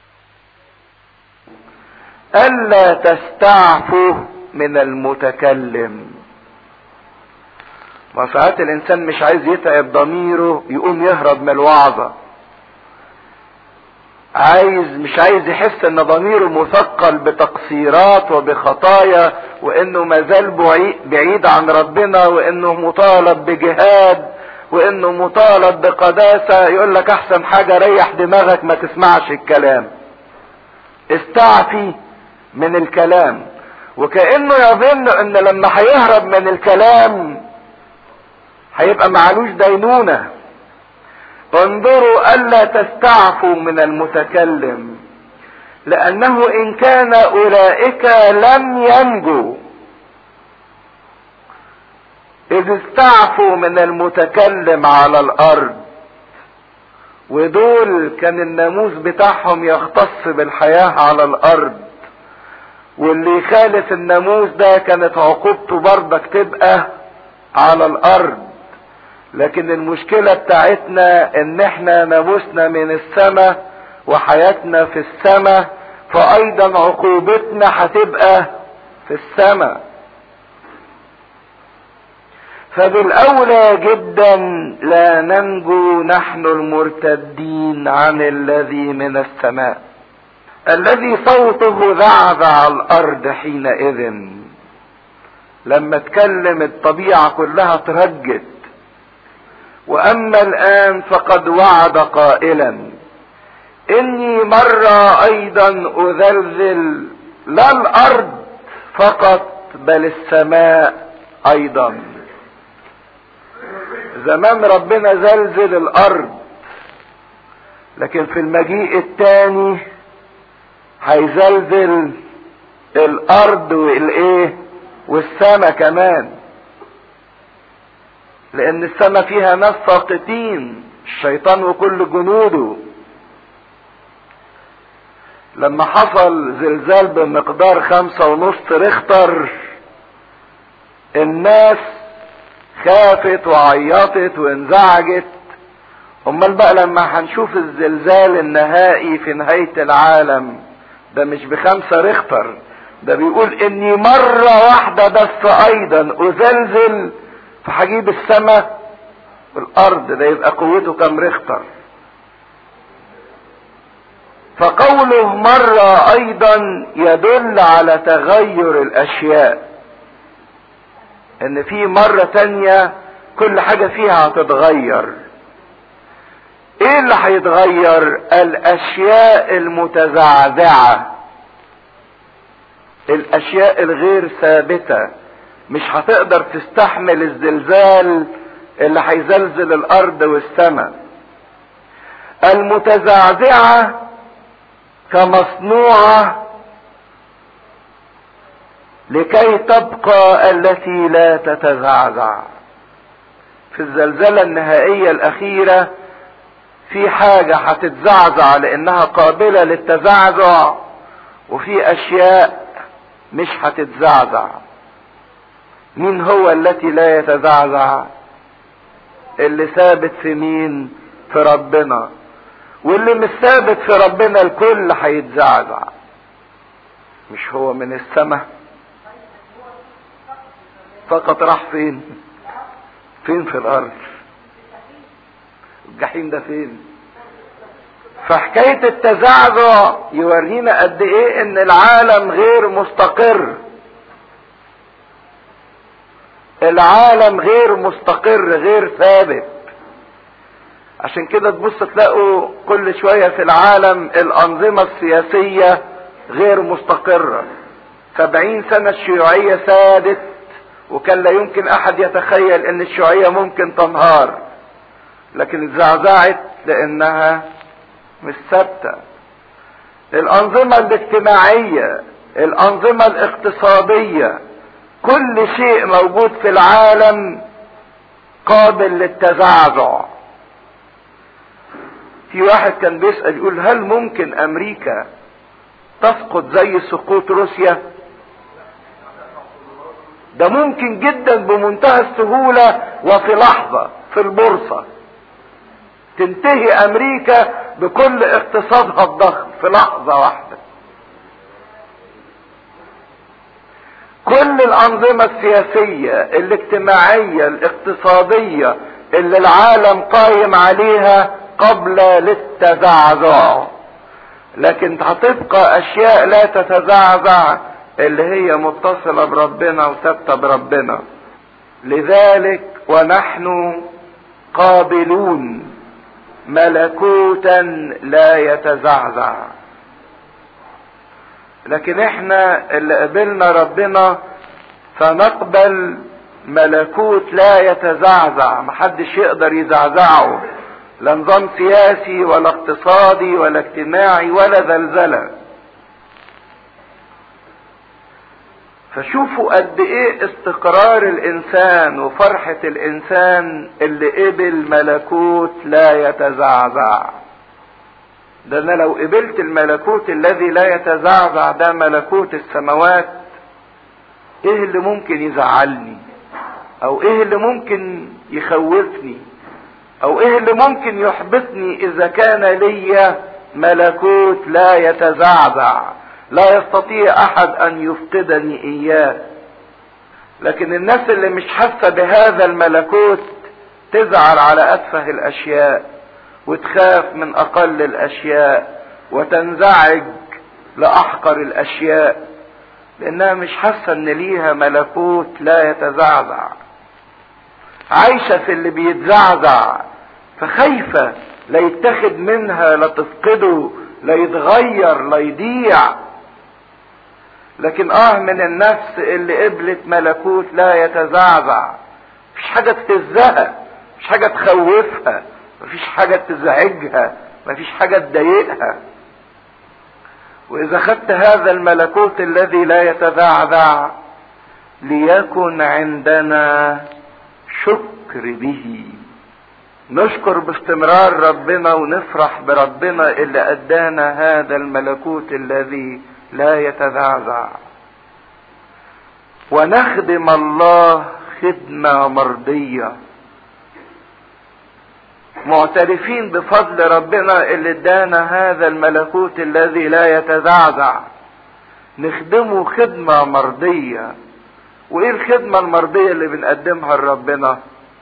الا تستعفوا من المتكلم ما ساعات الانسان مش عايز يتعب ضميره يقوم يهرب من الوعظه عايز مش عايز يحس ان ضميره مثقل بتقصيرات وبخطايا وانه مازال بعيد عن ربنا وانه مطالب بجهاد وانه مطالب بقداسة يقول لك احسن حاجة ريح دماغك ما تسمعش الكلام استعفي من الكلام وكأنه يظن ان لما هيهرب من الكلام هيبقى معلوش دينونة انظروا الا تستعفوا من المتكلم لانه ان كان اولئك لم ينجوا اذ استعفوا من المتكلم على الارض ودول كان الناموس بتاعهم يختص بالحياة على الارض واللي يخالف الناموس ده كانت عقوبته برضك تبقى على الارض لكن المشكلة بتاعتنا ان احنا ناموسنا من السماء وحياتنا في السماء فايضا عقوبتنا هتبقى في السماء فبالاولى جدا لا ننجو نحن المرتدين عن الذي من السماء الذي صوته ذعذع الارض حينئذ لما اتكلم الطبيعة كلها ترجت واما الان فقد وعد قائلا اني مرة ايضا اذلل لا الارض فقط بل السماء ايضا زمان ربنا زلزل الارض لكن في المجيء الثاني هيزلزل الارض والايه والسماء كمان لان السماء فيها ناس ساقطين الشيطان وكل جنوده لما حصل زلزال بمقدار خمسة ونص ريختر الناس خافت وعيطت وانزعجت امال بقى لما هنشوف الزلزال النهائي في نهاية العالم ده مش بخمسة ريختر ده بيقول اني مرة واحدة بس ايضا ازلزل فهجيب السماء والارض ده يبقى قوته كم ريختر فقوله مرة ايضا يدل على تغير الاشياء ان في مرة تانية كل حاجة فيها هتتغير ايه اللي هيتغير الاشياء المتزعزعة الاشياء الغير ثابتة مش هتقدر تستحمل الزلزال اللي هيزلزل الارض والسماء المتزعزعة كمصنوعة لكي تبقى التي لا تتزعزع في الزلزلة النهائية الأخيرة في حاجة هتتزعزع لأنها قابلة للتزعزع وفي أشياء مش هتتزعزع مين هو التي لا يتزعزع اللي ثابت في مين في ربنا واللي مش ثابت في ربنا الكل هيتزعزع مش هو من السماء فقط راح فين فين في الارض الجحيم ده فين فحكاية التزعزع يورينا قد ايه ان العالم غير مستقر العالم غير مستقر غير ثابت عشان كده تبص تلاقوا كل شوية في العالم الأنظمة السياسية غير مستقرة سبعين سنة الشيوعية سادت وكان لا يمكن أحد يتخيل أن الشيوعية ممكن تنهار لكن اتزعزعت لأنها مش ثابتة الأنظمة الاجتماعية الأنظمة الاقتصادية كل شيء موجود في العالم قابل للتزعزع في واحد كان بيسأل يقول هل ممكن امريكا تسقط زي سقوط روسيا ده ممكن جدا بمنتهى السهولة وفي لحظة في البورصة تنتهي امريكا بكل اقتصادها الضخم في لحظة واحدة كل الانظمة السياسية الاجتماعية الاقتصادية اللي العالم قايم عليها قبل للتزعزع لكن هتبقى اشياء لا تتزعزع اللي هي متصلة بربنا وثابتة بربنا لذلك ونحن قابلون ملكوتا لا يتزعزع لكن احنا اللي قبلنا ربنا فنقبل ملكوت لا يتزعزع محدش يقدر يزعزعه لا نظام سياسي ولا اقتصادي ولا اجتماعي ولا زلزلة فشوفوا قد ايه استقرار الانسان وفرحة الانسان اللي قبل ملكوت لا يتزعزع ده انا لو قبلت الملكوت الذي لا يتزعزع ده ملكوت السماوات ايه اللي ممكن يزعلني او ايه اللي ممكن يخوفني او ايه اللي ممكن يحبطني اذا كان لي ملكوت لا يتزعزع لا يستطيع احد ان يفقدني اياه لكن الناس اللي مش حاسه بهذا الملكوت تزعل على اتفه الاشياء وتخاف من اقل الاشياء وتنزعج لاحقر الاشياء لانها مش حاسه ان ليها ملكوت لا يتزعزع عايشه في اللي بيتزعزع فخايفه لا يتخذ منها لا تفقده لا يتغير لا يضيع لكن اه من النفس اللي قبلت ملكوت لا يتزعزع مفيش حاجه تهزها مفيش حاجه تخوفها مفيش حاجه تزعجها مفيش حاجه تضايقها واذا خدت هذا الملكوت الذي لا يتزعزع ليكن عندنا شكر به نشكر باستمرار ربنا ونفرح بربنا اللي ادانا هذا الملكوت الذي لا يتزعزع ونخدم الله خدمة مرضية معترفين بفضل ربنا اللي ادانا هذا الملكوت الذي لا يتزعزع نخدمه خدمة مرضية وايه الخدمة المرضية اللي بنقدمها لربنا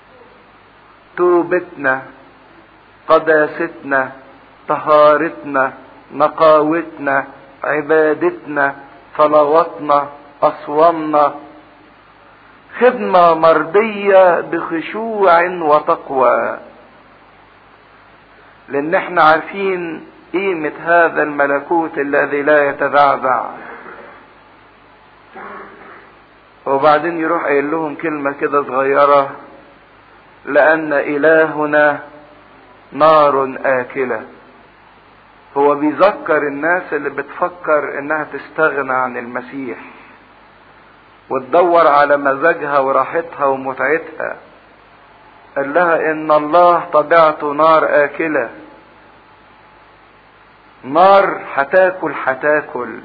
توبتنا قداستنا طهارتنا نقاوتنا عبادتنا صلواتنا اصوامنا خدمة مرضية بخشوع وتقوى لان احنا عارفين قيمة هذا الملكوت الذي لا يتذعزع وبعدين يروح قايل لهم كلمة كده صغيرة لأن إلهنا نار آكلة هو بيذكر الناس اللي بتفكر انها تستغنى عن المسيح وتدور على مزاجها وراحتها ومتعتها قال لها ان الله طبيعته نار اكله نار هتاكل هتاكل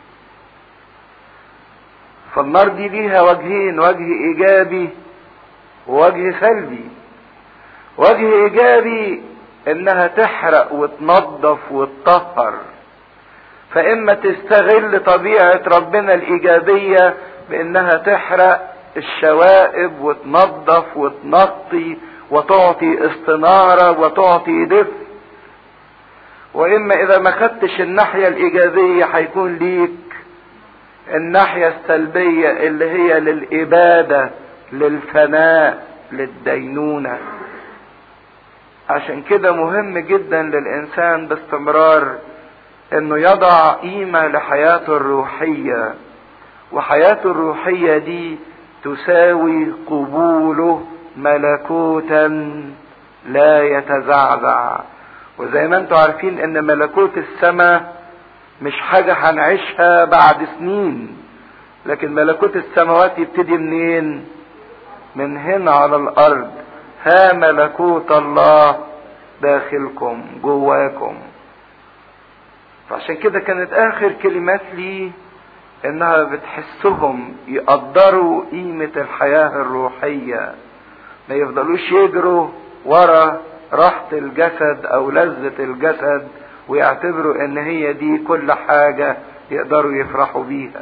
فالنار دي ليها وجهين وجه ايجابي ووجه سلبي وجه ايجابي انها تحرق وتنظف وتطهر فاما تستغل طبيعة ربنا الايجابية بانها تحرق الشوائب وتنظف وتنقي وتعطي استنارة وتعطي دفء واما اذا ما خدتش الناحية الايجابية هيكون ليك الناحية السلبية اللي هي للابادة للفناء للدينونة عشان كده مهم جدا للانسان باستمرار انه يضع قيمة لحياته الروحية وحياته الروحية دي تساوي قبوله ملكوتا لا يتزعزع وزي ما انتم عارفين ان ملكوت السماء مش حاجة هنعيشها بعد سنين لكن ملكوت السماوات يبتدي منين من هنا على الارض ها ملكوت الله داخلكم جواكم فعشان كده كانت اخر كلمات لي انها بتحسهم يقدروا قيمة الحياة الروحية ما يفضلوش يجروا ورا راحة الجسد او لذة الجسد ويعتبروا ان هي دي كل حاجة يقدروا يفرحوا بيها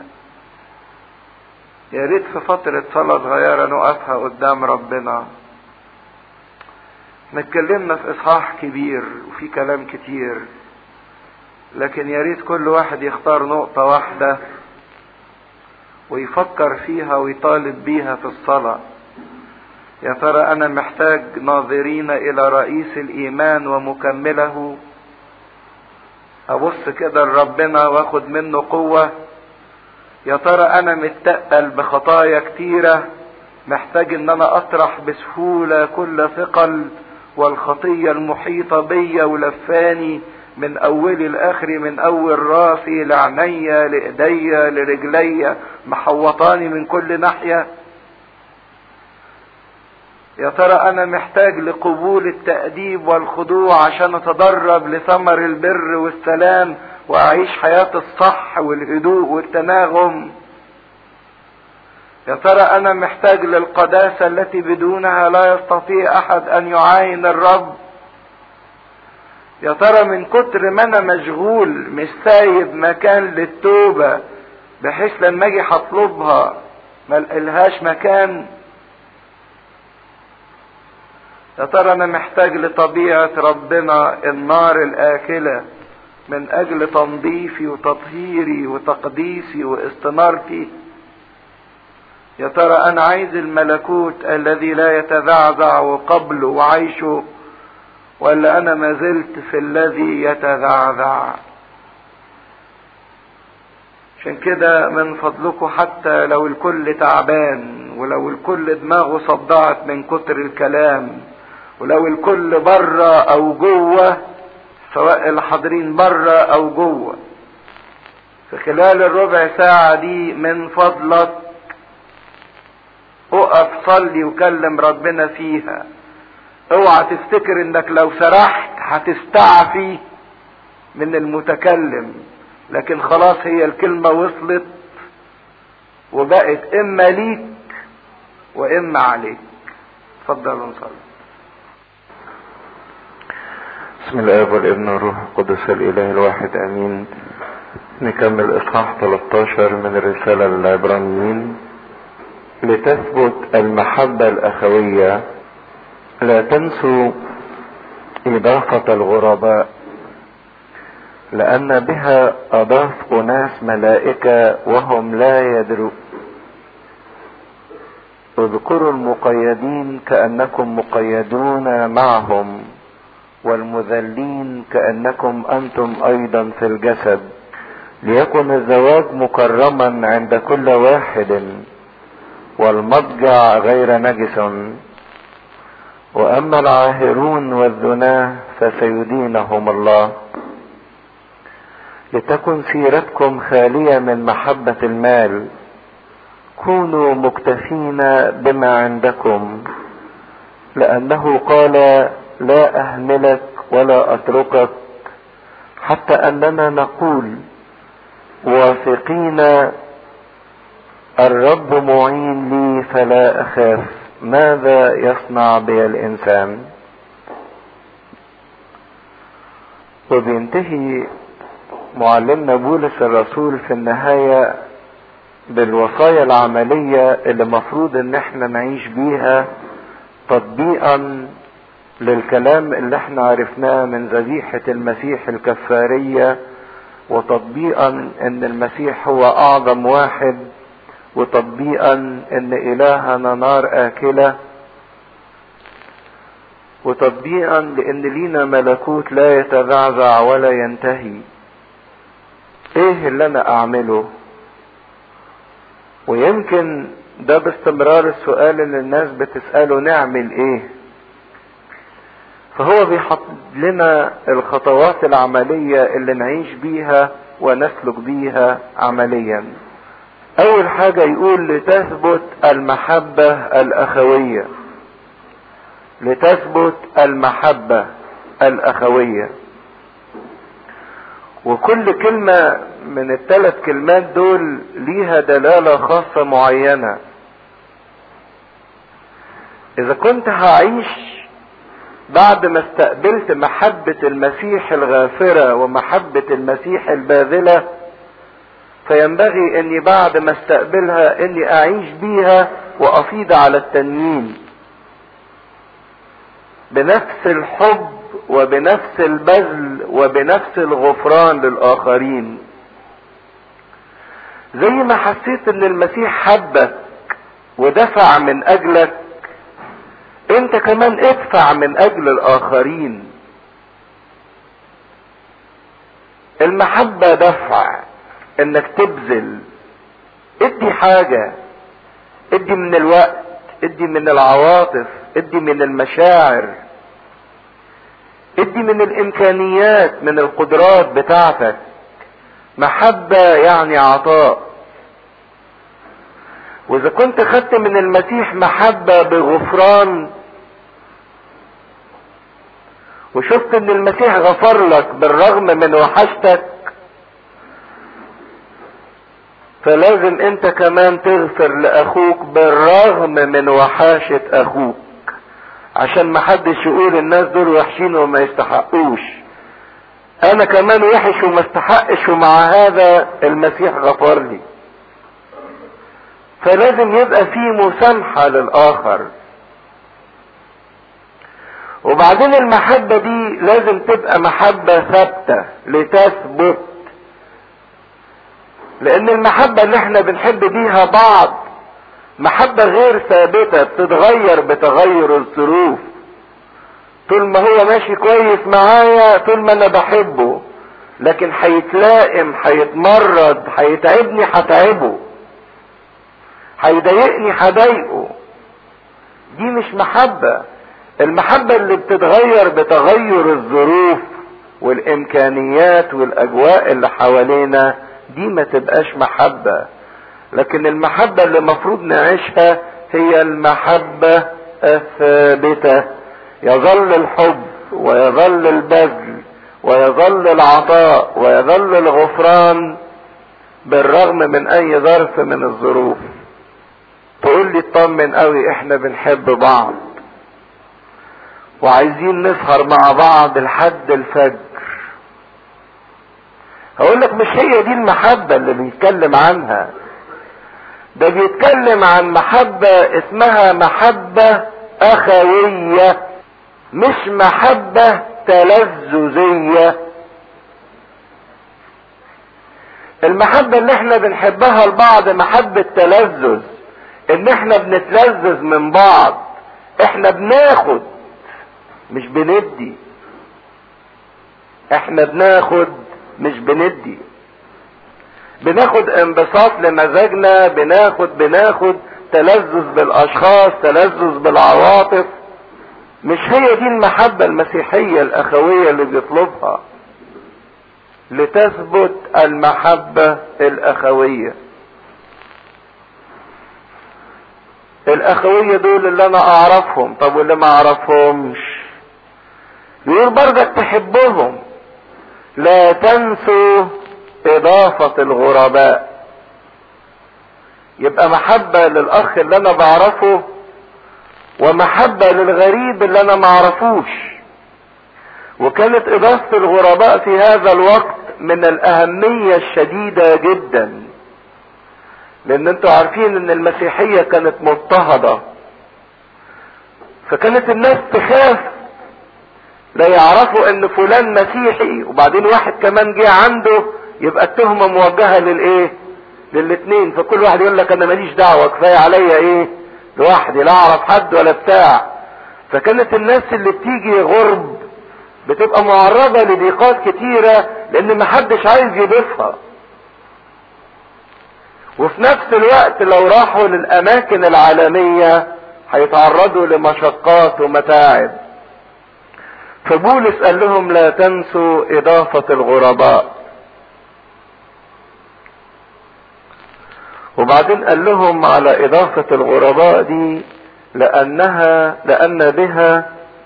يا ريت في فترة صلاة صغيرة نقفها قدام ربنا اتكلمنا في اصحاح كبير وفي كلام كتير لكن يا ريت كل واحد يختار نقطة واحدة ويفكر فيها ويطالب بيها في الصلاة يا ترى انا محتاج ناظرين الى رئيس الايمان ومكمله ابص كده لربنا واخد منه قوة يا ترى انا متقل بخطايا كتيرة محتاج ان انا اطرح بسهولة كل ثقل والخطية المحيطة بيا ولفاني من اولي لاخري من اول راسي لعينيا لايديا لرجليا محوطاني من كل ناحية يا ترى انا محتاج لقبول التأديب والخضوع عشان اتدرب لثمر البر والسلام واعيش حياة الصح والهدوء والتناغم يا ترى انا محتاج للقداسة التي بدونها لا يستطيع احد ان يعاين الرب يا ترى من كتر ما انا مشغول مش سايب مكان للتوبة بحيث لما اجي هطلبها ما لقلهاش مكان يا ترى انا محتاج لطبيعة ربنا النار الاكلة من اجل تنظيفي وتطهيري وتقديسي واستنارتي يا ترى انا عايز الملكوت الذي لا يتذعزع وقبله وعيشه ولا انا ما زلت في الذي يتذعزع عشان كده من فضلكم حتى لو الكل تعبان ولو الكل دماغه صدعت من كتر الكلام ولو الكل بره او جوه سواء الحاضرين بره او جوه في خلال الربع ساعة دي من فضلك اقف صلي وكلم ربنا فيها اوعى تفتكر انك لو سرحت هتستعفي من المتكلم لكن خلاص هي الكلمة وصلت وبقت اما ليك واما عليك اتفضلوا نصلي بسم الاب والابن والروح القدس الاله الواحد امين نكمل اصحاح 13 من الرسالة للعبرانيين لتثبت المحبة الاخوية لا تنسوا اضافة الغرباء لان بها اضاف اناس ملائكة وهم لا يدرون اذكروا المقيدين كانكم مقيدون معهم والمذلين كانكم انتم ايضا في الجسد ليكن الزواج مكرما عند كل واحد والمضجع غير نجس واما العاهرون والزناه فسيدينهم الله لتكن سيرتكم خاليه من محبه المال كونوا مكتفين بما عندكم لانه قال لا اهملك ولا اتركك حتى اننا نقول واثقين الرب معين لي فلا اخاف ماذا يصنع بي الانسان وبينتهي معلمنا بولس الرسول في النهايه بالوصايا العملية اللي مفروض ان احنا نعيش بيها تطبيقا للكلام اللي احنا عرفناه من ذبيحة المسيح الكفارية وتطبيقا ان المسيح هو اعظم واحد وتطبيقا ان الهنا نار اكلة وتطبيقا لان لينا ملكوت لا يتزعزع ولا ينتهي ايه اللي انا اعمله ويمكن ده باستمرار السؤال اللي الناس بتسأله نعمل ايه فهو بيحط لنا الخطوات العملية اللي نعيش بيها ونسلك بيها عمليا اول حاجة يقول لتثبت المحبة الاخوية لتثبت المحبة الاخوية وكل كلمة من الثلاث كلمات دول ليها دلالة خاصة معينة اذا كنت هعيش بعد ما استقبلت محبة المسيح الغافرة ومحبة المسيح الباذلة فينبغي اني بعد ما استقبلها اني اعيش بيها وافيض على التنين بنفس الحب وبنفس البذل وبنفس الغفران للاخرين زي ما حسيت ان المسيح حبك ودفع من اجلك انت كمان ادفع من اجل الاخرين المحبة دفع انك تبذل ادي حاجة ادي من الوقت ادي من العواطف ادي من المشاعر ادي من الامكانيات من القدرات بتاعتك محبة يعني عطاء واذا كنت خدت من المسيح محبة بغفران وشفت ان المسيح غفر لك بالرغم من وحشتك فلازم انت كمان تغفر لاخوك بالرغم من وحاشة اخوك عشان محدش يقول الناس دول وحشين وما يستحقوش انا كمان وحش وما استحقش ومع هذا المسيح غفر لي فلازم يبقى في مسامحة للاخر وبعدين المحبة دي لازم تبقى محبة ثابتة لتثبت لان المحبة اللي احنا بنحب بيها بعض محبة غير ثابتة بتتغير بتغير الظروف طول ما هو ماشي كويس معايا طول ما انا بحبه لكن هيتلائم هيتمرد هيتعبني هتعبه هيضايقني هضايقه دي مش محبة المحبة اللي بتتغير بتغير الظروف والامكانيات والاجواء اللي حوالينا دي ما تبقاش محبة لكن المحبة اللي مفروض نعيشها هي المحبة الثابتة يظل الحب ويظل البذل ويظل العطاء ويظل الغفران بالرغم من اي ظرف من الظروف تقول لي اطمن قوي احنا بنحب بعض وعايزين نسهر مع بعض لحد الفجر هقول لك مش هي دي المحبة اللي بيتكلم عنها ده بيتكلم عن محبة اسمها محبة اخوية مش محبة تلذذية المحبة اللي احنا بنحبها لبعض محبة تلذذ ان احنا بنتلذذ من بعض احنا بناخد مش بندي احنا بناخد مش بندي بناخد انبساط لمزاجنا بناخد بناخد تلذذ بالاشخاص تلذذ بالعواطف مش هي دي المحبة المسيحية الاخوية اللي بيطلبها لتثبت المحبة الاخوية الاخوية دول اللي انا اعرفهم طب واللي ما اعرفهمش بيقول برضك تحبهم لا تنسوا اضافة الغرباء يبقى محبة للاخ اللي انا بعرفه ومحبة للغريب اللي انا معرفوش وكانت اضافة الغرباء في هذا الوقت من الاهمية الشديدة جدا لان انتوا عارفين ان المسيحية كانت مضطهدة فكانت الناس تخاف لا يعرفوا ان فلان مسيحي وبعدين واحد كمان جه عنده يبقى التهمة موجهة للايه للاتنين فكل واحد يقول لك انا ماليش دعوة كفاية عليا ايه لوحدي لا اعرف حد ولا بتاع فكانت الناس اللي بتيجي غرب بتبقى معرضة لضيقات كتيرة لان محدش عايز يضيفها وفي نفس الوقت لو راحوا للاماكن العالمية هيتعرضوا لمشقات ومتاعب فبولس قال لهم لا تنسوا اضافة الغرباء وبعدين قال لهم على اضافة الغرباء دي لانها لان بها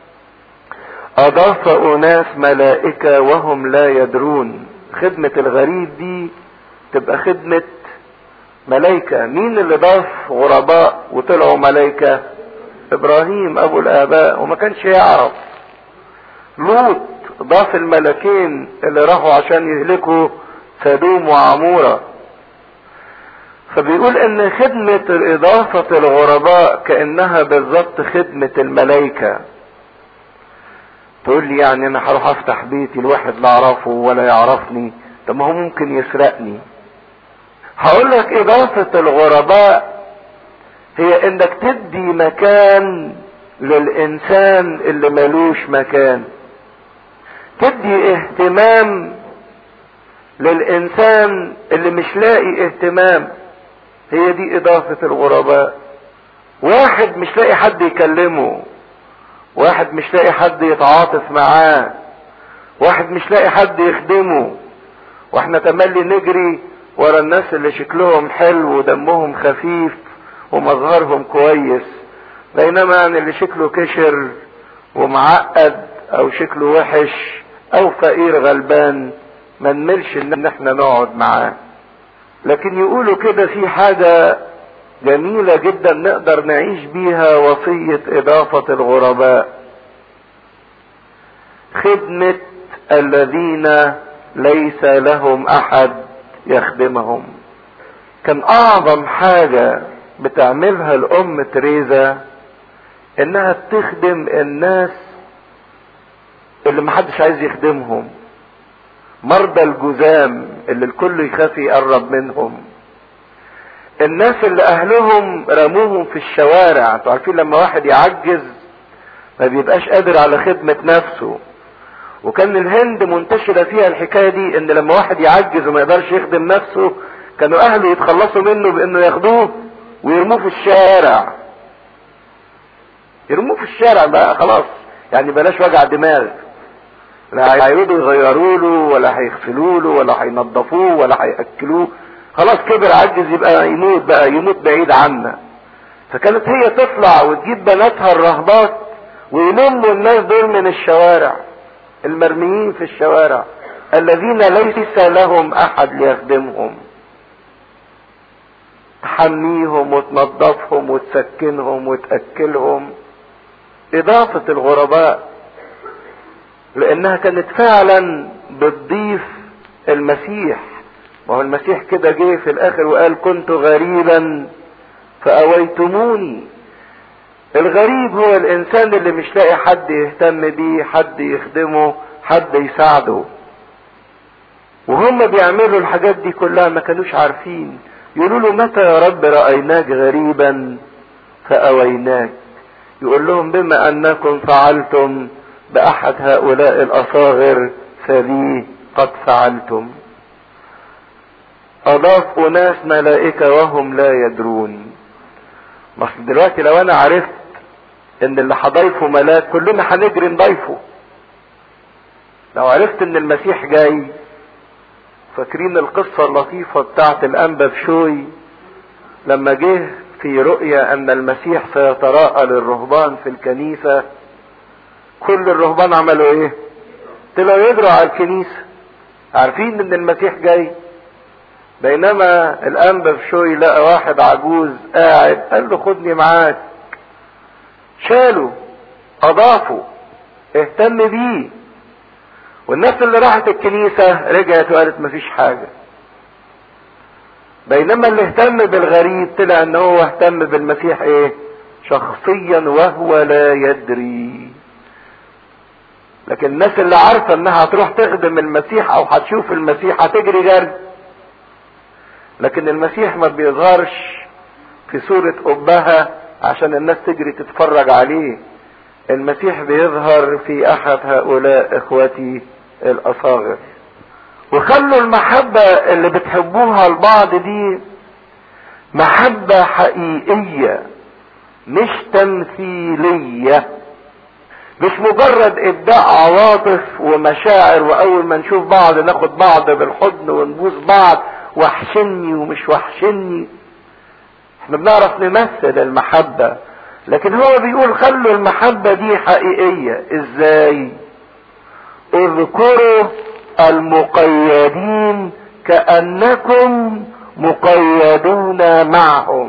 اضاف اناس ملائكة وهم لا يدرون خدمة الغريب دي تبقى خدمة ملائكة مين اللي ضاف غرباء وطلعوا ملائكة ابراهيم ابو الاباء وما كانش يعرف لوط ضاف الملكين اللي راحوا عشان يهلكوا سدوم وعمورة فبيقول ان خدمة اضافة الغرباء كانها بالظبط خدمة الملائكة تقول لي يعني انا هروح افتح بيتي الواحد لا اعرفه ولا يعرفني طب ما هو ممكن يسرقني هقول لك اضافة الغرباء هي انك تدي مكان للانسان اللي ملوش مكان تدي اهتمام للانسان اللي مش لاقي اهتمام هي دي اضافة الغرباء واحد مش لاقي حد يكلمه واحد مش لاقي حد يتعاطف معاه واحد مش لاقي حد يخدمه واحنا تملي نجري ورا الناس اللي شكلهم حلو ودمهم خفيف ومظهرهم كويس بينما يعني اللي شكله كشر ومعقد او شكله وحش او فقير غلبان ما نملش ان احنا نقعد معاه لكن يقولوا كده في حاجة جميلة جدا نقدر نعيش بيها وصية اضافة الغرباء خدمة الذين ليس لهم احد يخدمهم كان اعظم حاجة بتعملها الام تريزا انها بتخدم الناس اللي محدش عايز يخدمهم مرضى الجذام اللي الكل يخاف يقرب منهم الناس اللي اهلهم رموهم في الشوارع انتوا عارفين لما واحد يعجز ما بيبقاش قادر على خدمة نفسه وكان الهند منتشرة فيها الحكاية دي ان لما واحد يعجز وما يقدرش يخدم نفسه كانوا اهله يتخلصوا منه بانه ياخدوه ويرموه في الشارع يرموه في الشارع بقى خلاص يعني بلاش وجع دماغ لا هيقعدوا يغيروا له ولا هيغسلوا له ولا هينضفوه ولا هياكلوه خلاص كبر عجز يبقى يموت بقى يموت بعيد عنا فكانت هي تطلع وتجيب بناتها الرهبات ويلموا الناس دول من الشوارع المرميين في الشوارع الذين ليس لهم احد ليخدمهم تحميهم وتنظفهم وتسكنهم وتاكلهم اضافه الغرباء لانها كانت فعلا بتضيف المسيح ما هو المسيح كده جه في الاخر وقال كنت غريبا فاويتموني الغريب هو الانسان اللي مش لاقي حد يهتم بيه حد يخدمه حد يساعده وهم بيعملوا الحاجات دي كلها ما كانوش عارفين يقولوا له متى يا رب رأيناك غريبا فأويناك يقول لهم بما أنكم فعلتم بأحد هؤلاء الأصاغر فبي قد فعلتم أضاف أناس ملائكة وهم لا يدرون بس دلوقتي لو أنا عرفت إن اللي هضيفه ملاك كلنا هنجري نضيفه لو عرفت إن المسيح جاي فاكرين القصة اللطيفة بتاعت الأنبا بشوي لما جه في رؤيا أن المسيح سيتراءى للرهبان في الكنيسة كل الرهبان عملوا إيه؟ طلعوا يجروا على الكنيسة عارفين إن المسيح جاي بينما الأنبا بشوي لقى واحد عجوز قاعد قال له خدني معاك شاله أضافه اهتم بيه والناس اللي راحت الكنيسة رجعت وقالت مفيش حاجة بينما اللي اهتم بالغريب طلع ان هو اهتم بالمسيح ايه شخصيا وهو لا يدري لكن الناس اللي عارفة انها هتروح تخدم المسيح او هتشوف المسيح هتجري جري لكن المسيح ما بيظهرش في صورة أبها عشان الناس تجري تتفرج عليه المسيح بيظهر في أحد هؤلاء إخوتي الأصاغر وخلوا المحبة اللي بتحبوها البعض دي محبة حقيقية مش تمثيلية مش مجرد ابداء عواطف ومشاعر واول ما نشوف بعض ناخد بعض بالحضن ونبوس بعض وحشني ومش وحشني احنا بنعرف نمثل المحبة لكن هو بيقول خلوا المحبة دي حقيقية ازاي اذكروا المقيدين كأنكم مقيدون معهم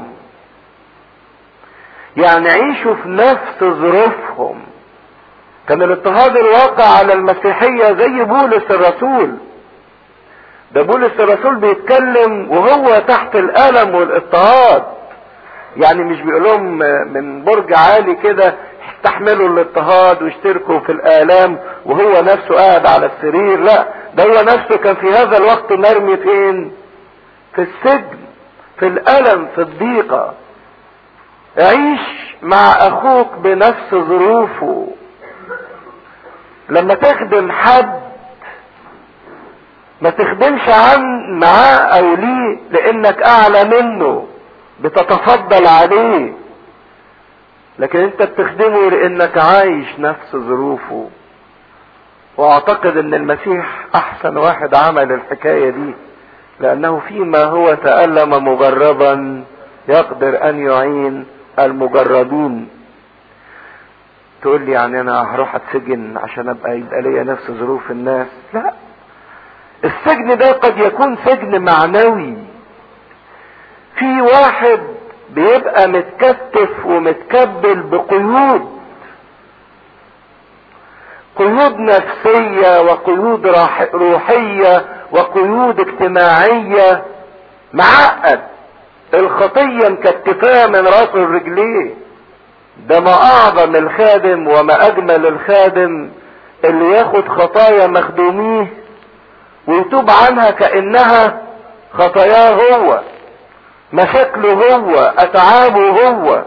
يعني عيشوا في نفس ظروفهم كان الاضطهاد الواقع على المسيحية زي بولس الرسول ده بولس الرسول بيتكلم وهو تحت الألم والاضطهاد يعني مش بيقول لهم من برج عالي كده استحملوا الاضطهاد واشتركوا في الآلام وهو نفسه قاعد على السرير لا ده هو نفسه كان في هذا الوقت مرمي فين في السجن في الألم في الضيقة عيش مع أخوك بنفس ظروفه لما تخدم حد ما تخدمش عن معاه او ليه لانك اعلى منه بتتفضل عليه لكن انت بتخدمه لانك عايش نفس ظروفه واعتقد ان المسيح احسن واحد عمل الحكاية دي لانه فيما هو تألم مجربا يقدر ان يعين المجربين تقول لي يعني انا هروح اتسجن عشان ابقى يبقى ليا نفس ظروف الناس لا السجن ده قد يكون سجن معنوي في واحد بيبقى متكتف ومتكبل بقيود قيود نفسية وقيود روحية وقيود اجتماعية معقد الخطية مكتفاه من راسه لرجليه ده ما اعظم الخادم وما اجمل الخادم اللي ياخد خطايا مخدوميه ويتوب عنها كانها خطاياه هو مشاكله هو اتعابه هو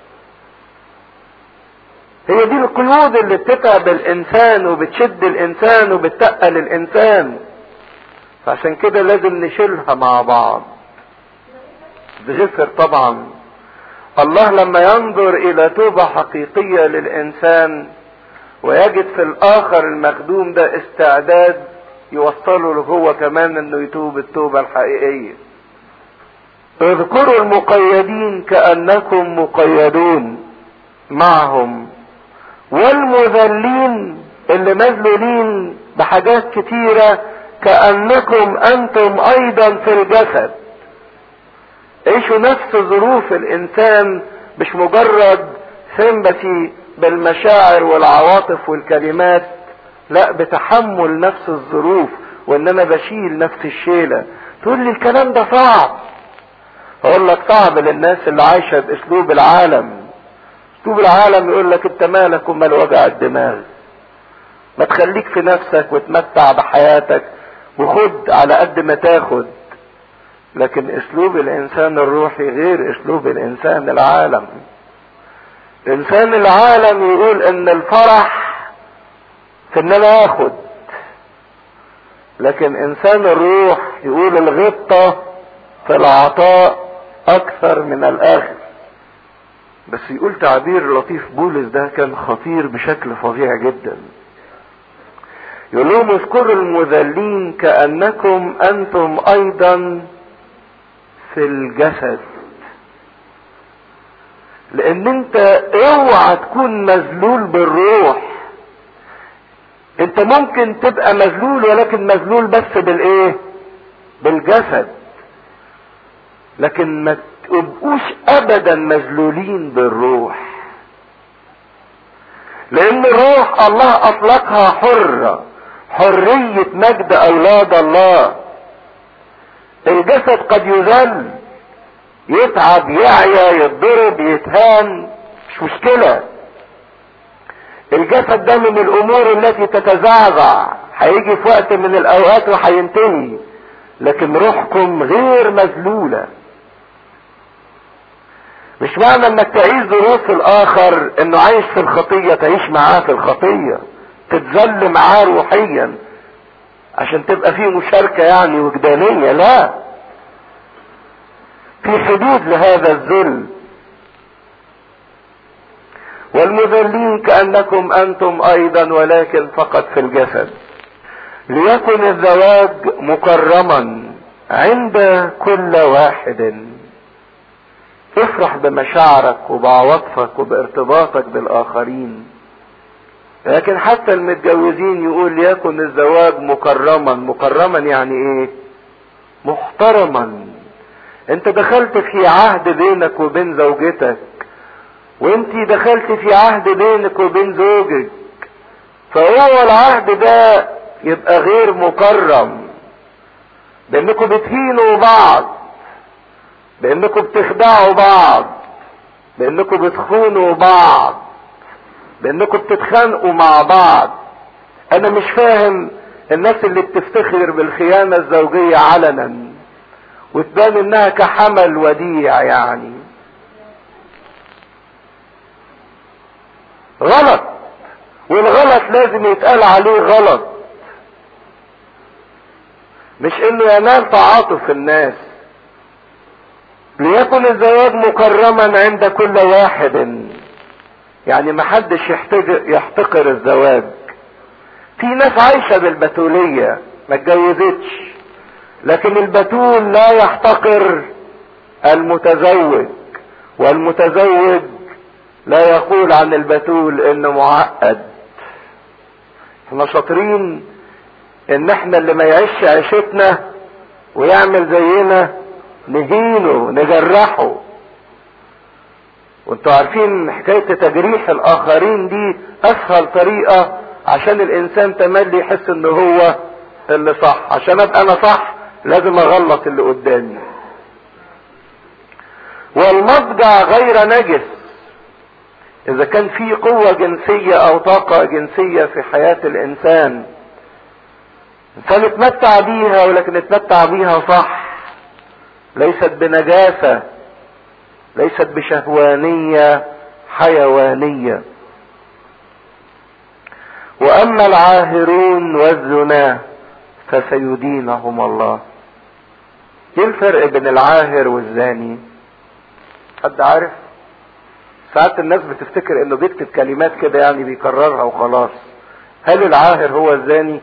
هي دي القيود اللي بتتعب الانسان وبتشد الانسان وبتقل الانسان فعشان كده لازم نشيلها مع بعض بغفر طبعا الله لما ينظر الى توبة حقيقية للانسان ويجد في الاخر المخدوم ده استعداد يوصله له هو كمان انه يتوب التوبة الحقيقية اذكروا المقيدين كأنكم مقيدون معهم والمذلين اللي مذلولين بحاجات كتيرة كأنكم انتم ايضا في الجسد عيشوا نفس ظروف الانسان مش مجرد سمبتي بالمشاعر والعواطف والكلمات لا بتحمل نفس الظروف وان انا بشيل نفس الشيلة تقول لي الكلام ده صعب اقول لك صعب للناس اللي عايشة باسلوب العالم اسلوب العالم يقول لك انت مالك ومال وجع الدماغ ما تخليك في نفسك وتمتع بحياتك وخد على قد ما تاخد لكن اسلوب الانسان الروحي غير اسلوب الانسان العالم انسان العالم يقول ان الفرح في ان انا اخد لكن انسان الروح يقول الغبطة في العطاء اكثر من الاخر بس يقول تعبير لطيف بولس ده كان خطير بشكل فظيع جدا يقول لهم اذكروا المذلين كانكم انتم ايضا في الجسد لان انت اوعى تكون مذلول بالروح انت ممكن تبقى مذلول ولكن مذلول بس بالايه بالجسد لكن ما تبقوش ابدا مذلولين بالروح لان الروح الله اطلقها حرة حرية مجد اولاد الله الجسد قد يذل يتعب يعيا يتضرب يتهان مش مشكلة الجسد ده من الامور التي تتزعزع هيجي في وقت من الاوقات وهينتهي لكن روحكم غير مذلولة مش معنى انك تعيش ظروف الاخر انه عايش في الخطية تعيش معاه في الخطية تتذل معاه روحيا عشان تبقى فيه مشاركة يعني وجدانية لا في حدود لهذا الذل والمذلين كأنكم أنتم أيضا ولكن فقط في الجسد ليكن الزواج مكرما عند كل واحد افرح بمشاعرك وبعواطفك وبارتباطك بالآخرين لكن حتى المتجوزين يقول ليكن الزواج مكرما مكرما يعني ايه محترما انت دخلت في عهد بينك وبين زوجتك وانت دخلت في عهد بينك وبين زوجك فهو العهد ده يبقى غير مكرم بانكم بتهينوا بعض بانكم بتخدعوا بعض بانكم بتخونوا بعض بانكم بتتخانقوا مع بعض انا مش فاهم الناس اللي بتفتخر بالخيانة الزوجية علنا وتبان انها كحمل وديع يعني غلط والغلط لازم يتقال عليه غلط مش انه ينال تعاطف الناس ليكن الزواج مكرما عند كل واحد يعني محدش يحتقر الزواج في ناس عايشة بالبتولية ما اتجوزتش لكن البتول لا يحتقر المتزوج والمتزوج لا يقول عن البتول انه معقد احنا شاطرين ان احنا اللي ما يعيش عيشتنا ويعمل زينا نهينه نجرحه وانتوا عارفين حكاية تجريح الاخرين دي اسهل طريقة عشان الانسان تملي يحس ان هو اللي صح عشان ابقى انا صح لازم اغلط اللي قدامي والمضجع غير نجس اذا كان في قوة جنسية او طاقة جنسية في حياة الانسان الانسان اتمتع بيها ولكن اتمتع بيها صح ليست بنجاسة ليست بشهوانية حيوانية واما العاهرون والزناه فسيدينهم الله ايه الفرق بين العاهر والزاني حد عارف ساعات الناس بتفتكر انه بيكتب كلمات كده يعني بيكررها وخلاص هل العاهر هو الزاني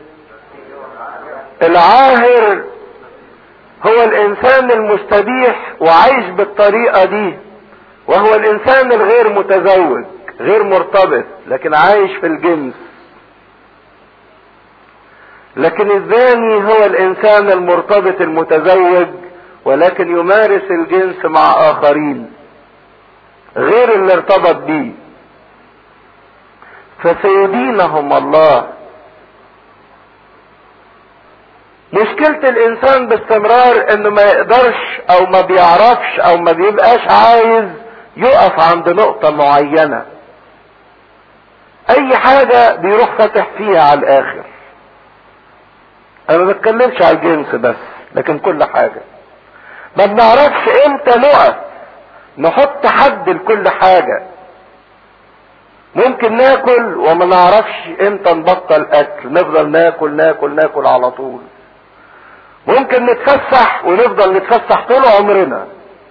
العاهر هو الانسان المستبيح وعايش بالطريقة دي وهو الانسان الغير متزوج غير مرتبط لكن عايش في الجنس لكن الزاني هو الانسان المرتبط المتزوج ولكن يمارس الجنس مع اخرين غير اللي ارتبط بيه فسيدينهم الله مشكلة الانسان باستمرار انه ما يقدرش او ما بيعرفش او ما بيبقاش عايز يقف عند نقطة معينة اي حاجة بيروح فاتح فيها على الاخر انا ما بتكلمش على الجنس بس لكن كل حاجة ما بنعرفش امتى نقف نحط حد لكل حاجة ممكن ناكل وما نعرفش امتى نبطل اكل نفضل ناكل ناكل ناكل على طول ممكن نتفسح ونفضل نتفسح طول عمرنا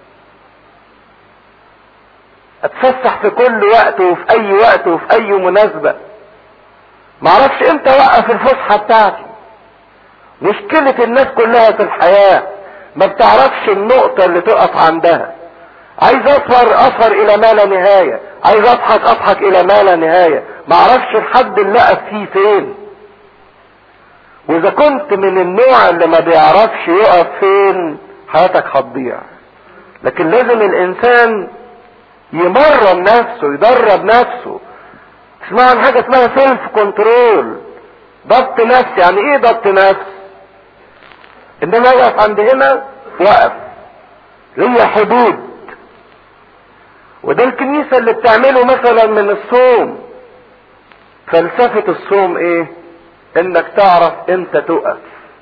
اتفسح في كل وقت وفي اي وقت وفي اي مناسبة معرفش امتى اوقف الفسحة بتاعتي مشكلة الناس كلها في الحياة ما بتعرفش النقطة اللي تقف عندها عايز اصفر اصفر الى ما لا نهاية عايز اضحك اضحك الى ما لا نهاية معرفش الحد اللي اقف فيه فين واذا كنت من النوع اللي ما بيعرفش يقف فين حياتك هتضيع لكن لازم الانسان يمرن نفسه يدرب نفسه اسمعوا عن حاجة اسمها سيلف كنترول ضبط نفس يعني ايه ضبط نفس انما يقف عند هنا وقف ليا حدود وده الكنيسة اللي بتعمله مثلا من الصوم فلسفة الصوم ايه انك تعرف امتى تقف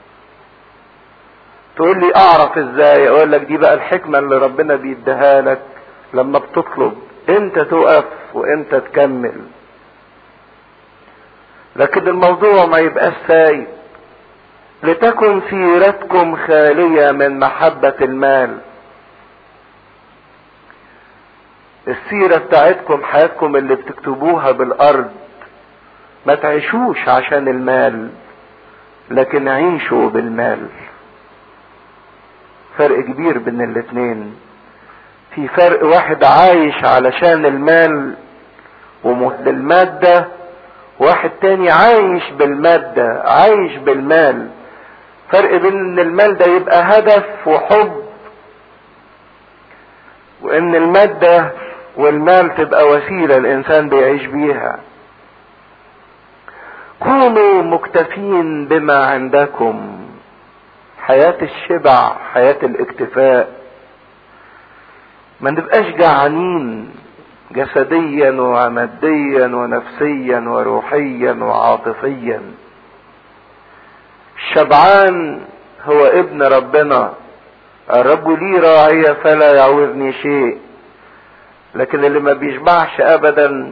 تقول لي اعرف ازاي اقول لك دي بقى الحكمة اللي ربنا بيديها لك لما بتطلب امتى تقف وامتى تكمل لكن الموضوع ما يبقاش سايب لتكن سيرتكم خالية من محبة المال السيرة بتاعتكم حياتكم اللي بتكتبوها بالارض ما تعيشوش عشان المال لكن عيشوا بالمال فرق كبير بين الاتنين في فرق واحد عايش علشان المال للمادة واحد تاني عايش بالمادة عايش بالمال فرق بين ان المال ده يبقى هدف وحب وان المادة والمال تبقى وسيلة الانسان بيعيش بيها كونوا مكتفين بما عندكم حياة الشبع حياة الاكتفاء ما نبقاش جعانين جسديا وماديا ونفسيا وروحيا وعاطفيا الشبعان هو ابن ربنا الرب لي راعية فلا يعوزني شيء لكن اللي ما بيشبعش ابدا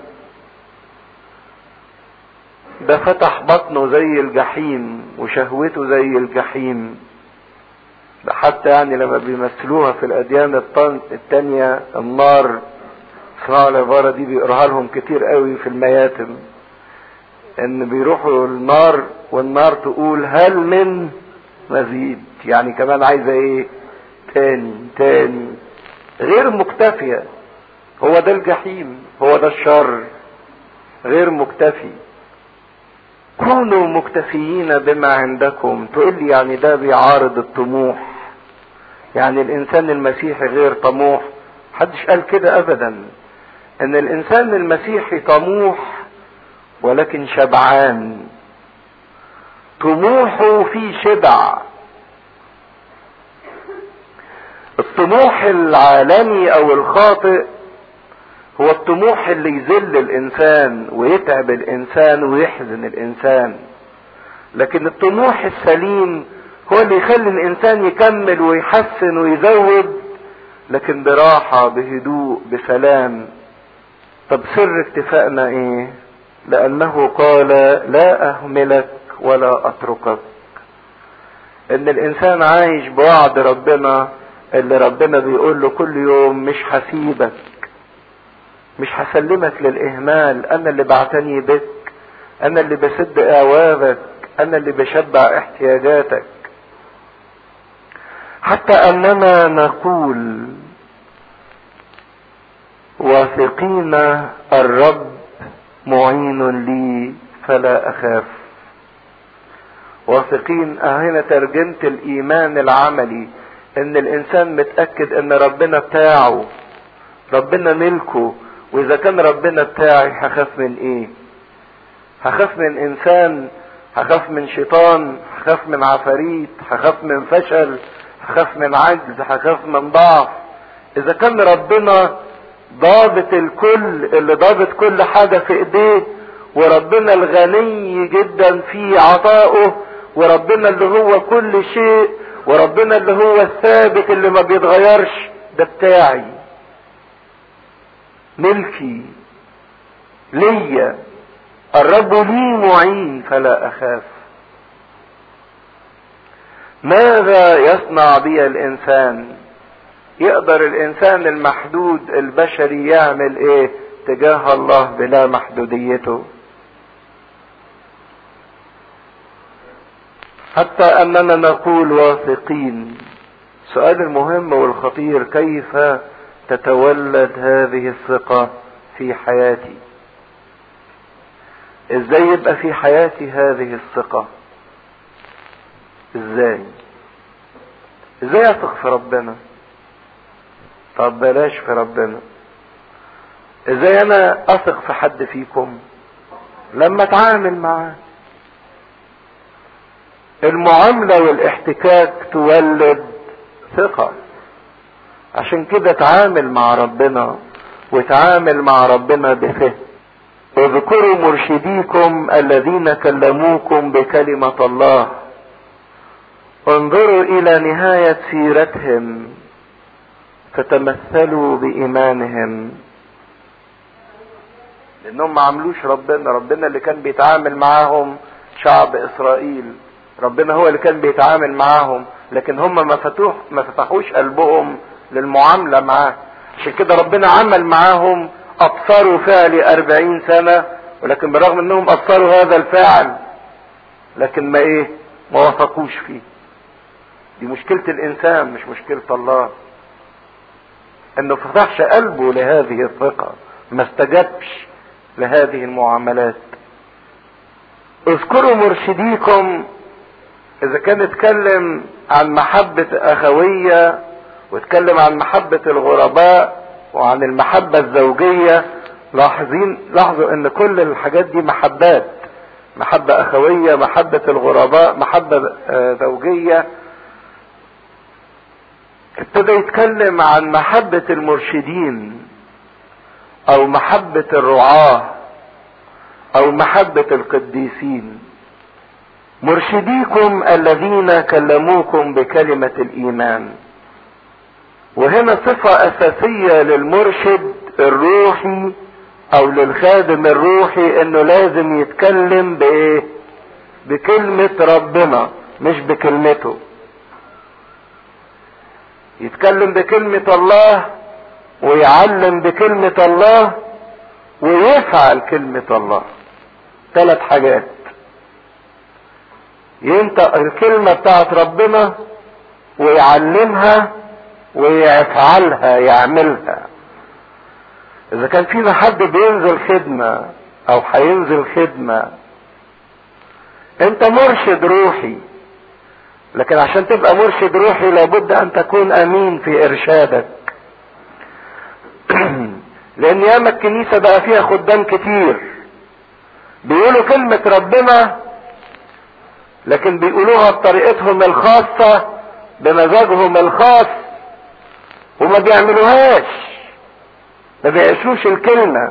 ده فتح بطنه زي الجحيم وشهوته زي الجحيم ده حتى يعني لما بيمثلوها في الاديان التانية النار اسمعوا العبارة دي بيقراها لهم كتير قوي في المياتم ان بيروحوا النار والنار تقول هل من مزيد يعني كمان عايزة ايه تاني تاني غير مكتفية هو ده الجحيم هو ده الشر غير مكتفي كونوا مكتفيين بما عندكم تقول لي يعني ده بيعارض الطموح يعني الانسان المسيحي غير طموح محدش قال كده ابدا ان الانسان المسيحي طموح ولكن شبعان طموحه في شبع الطموح العالمي او الخاطئ هو الطموح اللي يذل الانسان ويتعب الانسان ويحزن الانسان لكن الطموح السليم هو اللي يخلي الانسان يكمل ويحسن ويزود لكن براحة بهدوء بسلام طب سر اكتفائنا ايه لانه قال لا اهملك ولا اتركك ان الانسان عايش بوعد ربنا اللي ربنا بيقول له كل يوم مش هسيبك مش هسلمك للاهمال انا اللي بعتني بك انا اللي بسد اعوابك انا اللي بشبع احتياجاتك حتى اننا نقول واثقين الرب معين لي فلا اخاف واثقين هنا ترجمة الايمان العملي ان الانسان متأكد ان ربنا بتاعه ربنا ملكه واذا كان ربنا بتاعي هخاف من ايه هخاف من انسان هخاف من شيطان هخاف من عفاريت هخاف من فشل هخاف من عجز هخاف من ضعف اذا كان ربنا ضابط الكل اللي ضابط كل حاجة في ايديه وربنا الغني جدا في عطائه وربنا اللي هو كل شيء وربنا اللي هو الثابت اللي ما بيتغيرش ده بتاعي ملكي ليا الرب لي معين فلا اخاف ماذا يصنع بي الانسان يقدر الانسان المحدود البشري يعمل ايه تجاه الله بلا محدوديته حتى اننا نقول واثقين السؤال المهم والخطير كيف تتولد هذه الثقة في حياتي ازاي يبقى في حياتي هذه الثقة ازاي ازاي اثق في ربنا طب بلاش في ربنا ازاي انا اثق في حد فيكم لما اتعامل معاه المعاملة والاحتكاك تولد ثقة عشان كده تعامل مع ربنا وتعامل مع ربنا بفهم اذكروا مرشديكم الذين كلموكم بكلمة الله انظروا الى نهاية سيرتهم فتمثلوا بايمانهم لانهم ما عملوش ربنا ربنا اللي كان بيتعامل معاهم شعب اسرائيل ربنا هو اللي كان بيتعامل معاهم لكن هم ما فتوح ما فتحوش قلبهم للمعاملة معاه عشان كده ربنا عمل معاهم ابصروا فعل اربعين سنة ولكن بالرغم انهم ابصروا هذا الفعل لكن ما ايه ما وثقوش فيه دي مشكلة الانسان مش مشكلة الله انه فتحش قلبه لهذه الثقة ما استجابش لهذه المعاملات اذكروا مرشديكم اذا كان اتكلم عن محبة اخوية واتكلم عن محبة الغرباء وعن المحبة الزوجية لاحظين لاحظوا ان كل الحاجات دي محبات محبة اخوية محبة الغرباء محبة زوجية ابتدى يتكلم عن محبة المرشدين او محبة الرعاة او محبة القديسين مرشديكم الذين كلموكم بكلمة الايمان وهنا صفة اساسية للمرشد الروحي او للخادم الروحي انه لازم يتكلم بايه بكلمة ربنا مش بكلمته يتكلم بكلمة الله ويعلم بكلمة الله ويفعل كلمة الله ثلاث حاجات ينطق الكلمة بتاعت ربنا ويعلمها ويفعلها يعملها اذا كان فينا حد بينزل خدمة او هينزل خدمة انت مرشد روحي لكن عشان تبقى مرشد روحي لابد ان تكون امين في ارشادك لان ياما الكنيسة بقى فيها خدام كتير بيقولوا كلمة ربنا لكن بيقولوها بطريقتهم الخاصة بمزاجهم الخاص وما بيعملوهاش ما بيعيشوش الكلمة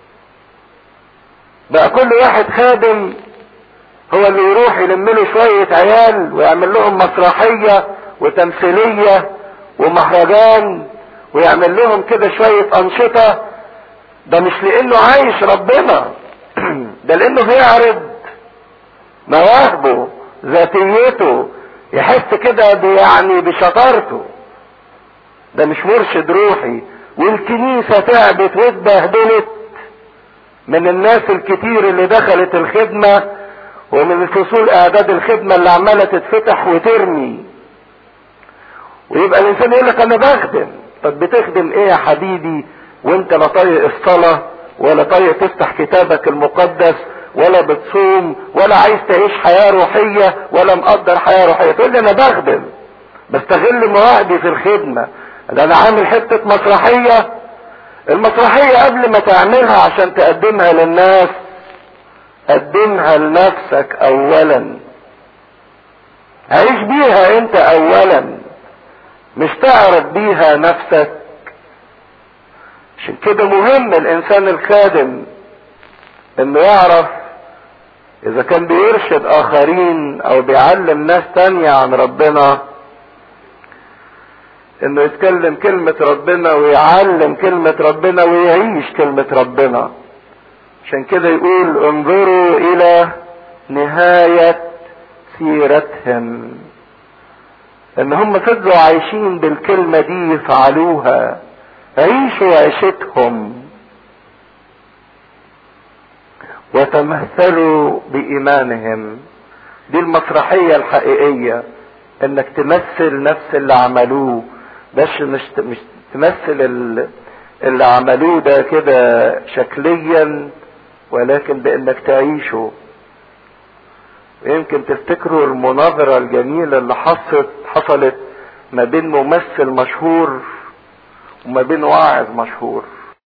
بقى كل واحد خادم هو اللي يروح يلم له شوية عيال ويعمل لهم مسرحية وتمثيلية ومهرجان ويعمل لهم كده شوية أنشطة ده مش لأنه عايش ربنا ده لأنه بيعرض مواهبه ذاتيته يحس كده يعني بشطارته ده مش مرشد روحي والكنيسة تعبت واتبهدلت من الناس الكتير اللي دخلت الخدمة ومن الفصول اعداد الخدمة اللي عمالة تتفتح وترمي ويبقى الانسان يقول لك انا بخدم طب بتخدم ايه يا حبيبي وانت لا طايق الصلاة ولا طايق تفتح كتابك المقدس ولا بتصوم ولا عايز تعيش حياة روحية ولا مقدر حياة روحية تقول لي انا بخدم بستغل مواهبي في الخدمة ده انا عامل حتة مسرحية المسرحية قبل ما تعملها عشان تقدمها للناس قدمها لنفسك اولا عيش بيها انت اولا مش تعرف بيها نفسك عشان كده مهم الانسان الخادم انه يعرف اذا كان بيرشد اخرين او بيعلم ناس تانية عن ربنا انه يتكلم كلمة ربنا ويعلم كلمة ربنا ويعيش كلمة ربنا عشان كده يقول انظروا الى نهاية سيرتهم ان هم فضلوا عايشين بالكلمة دي يفعلوها عيشوا عيشتهم وتمثلوا بإيمانهم دي المسرحية الحقيقية انك تمثل نفس اللي عملوه بس مش مش تمثل اللي عملوه ده كده شكليا ولكن بانك تعيشه يمكن تفتكروا المناظرة الجميلة اللي حصلت حصلت ما بين ممثل مشهور وما بين واعظ مشهور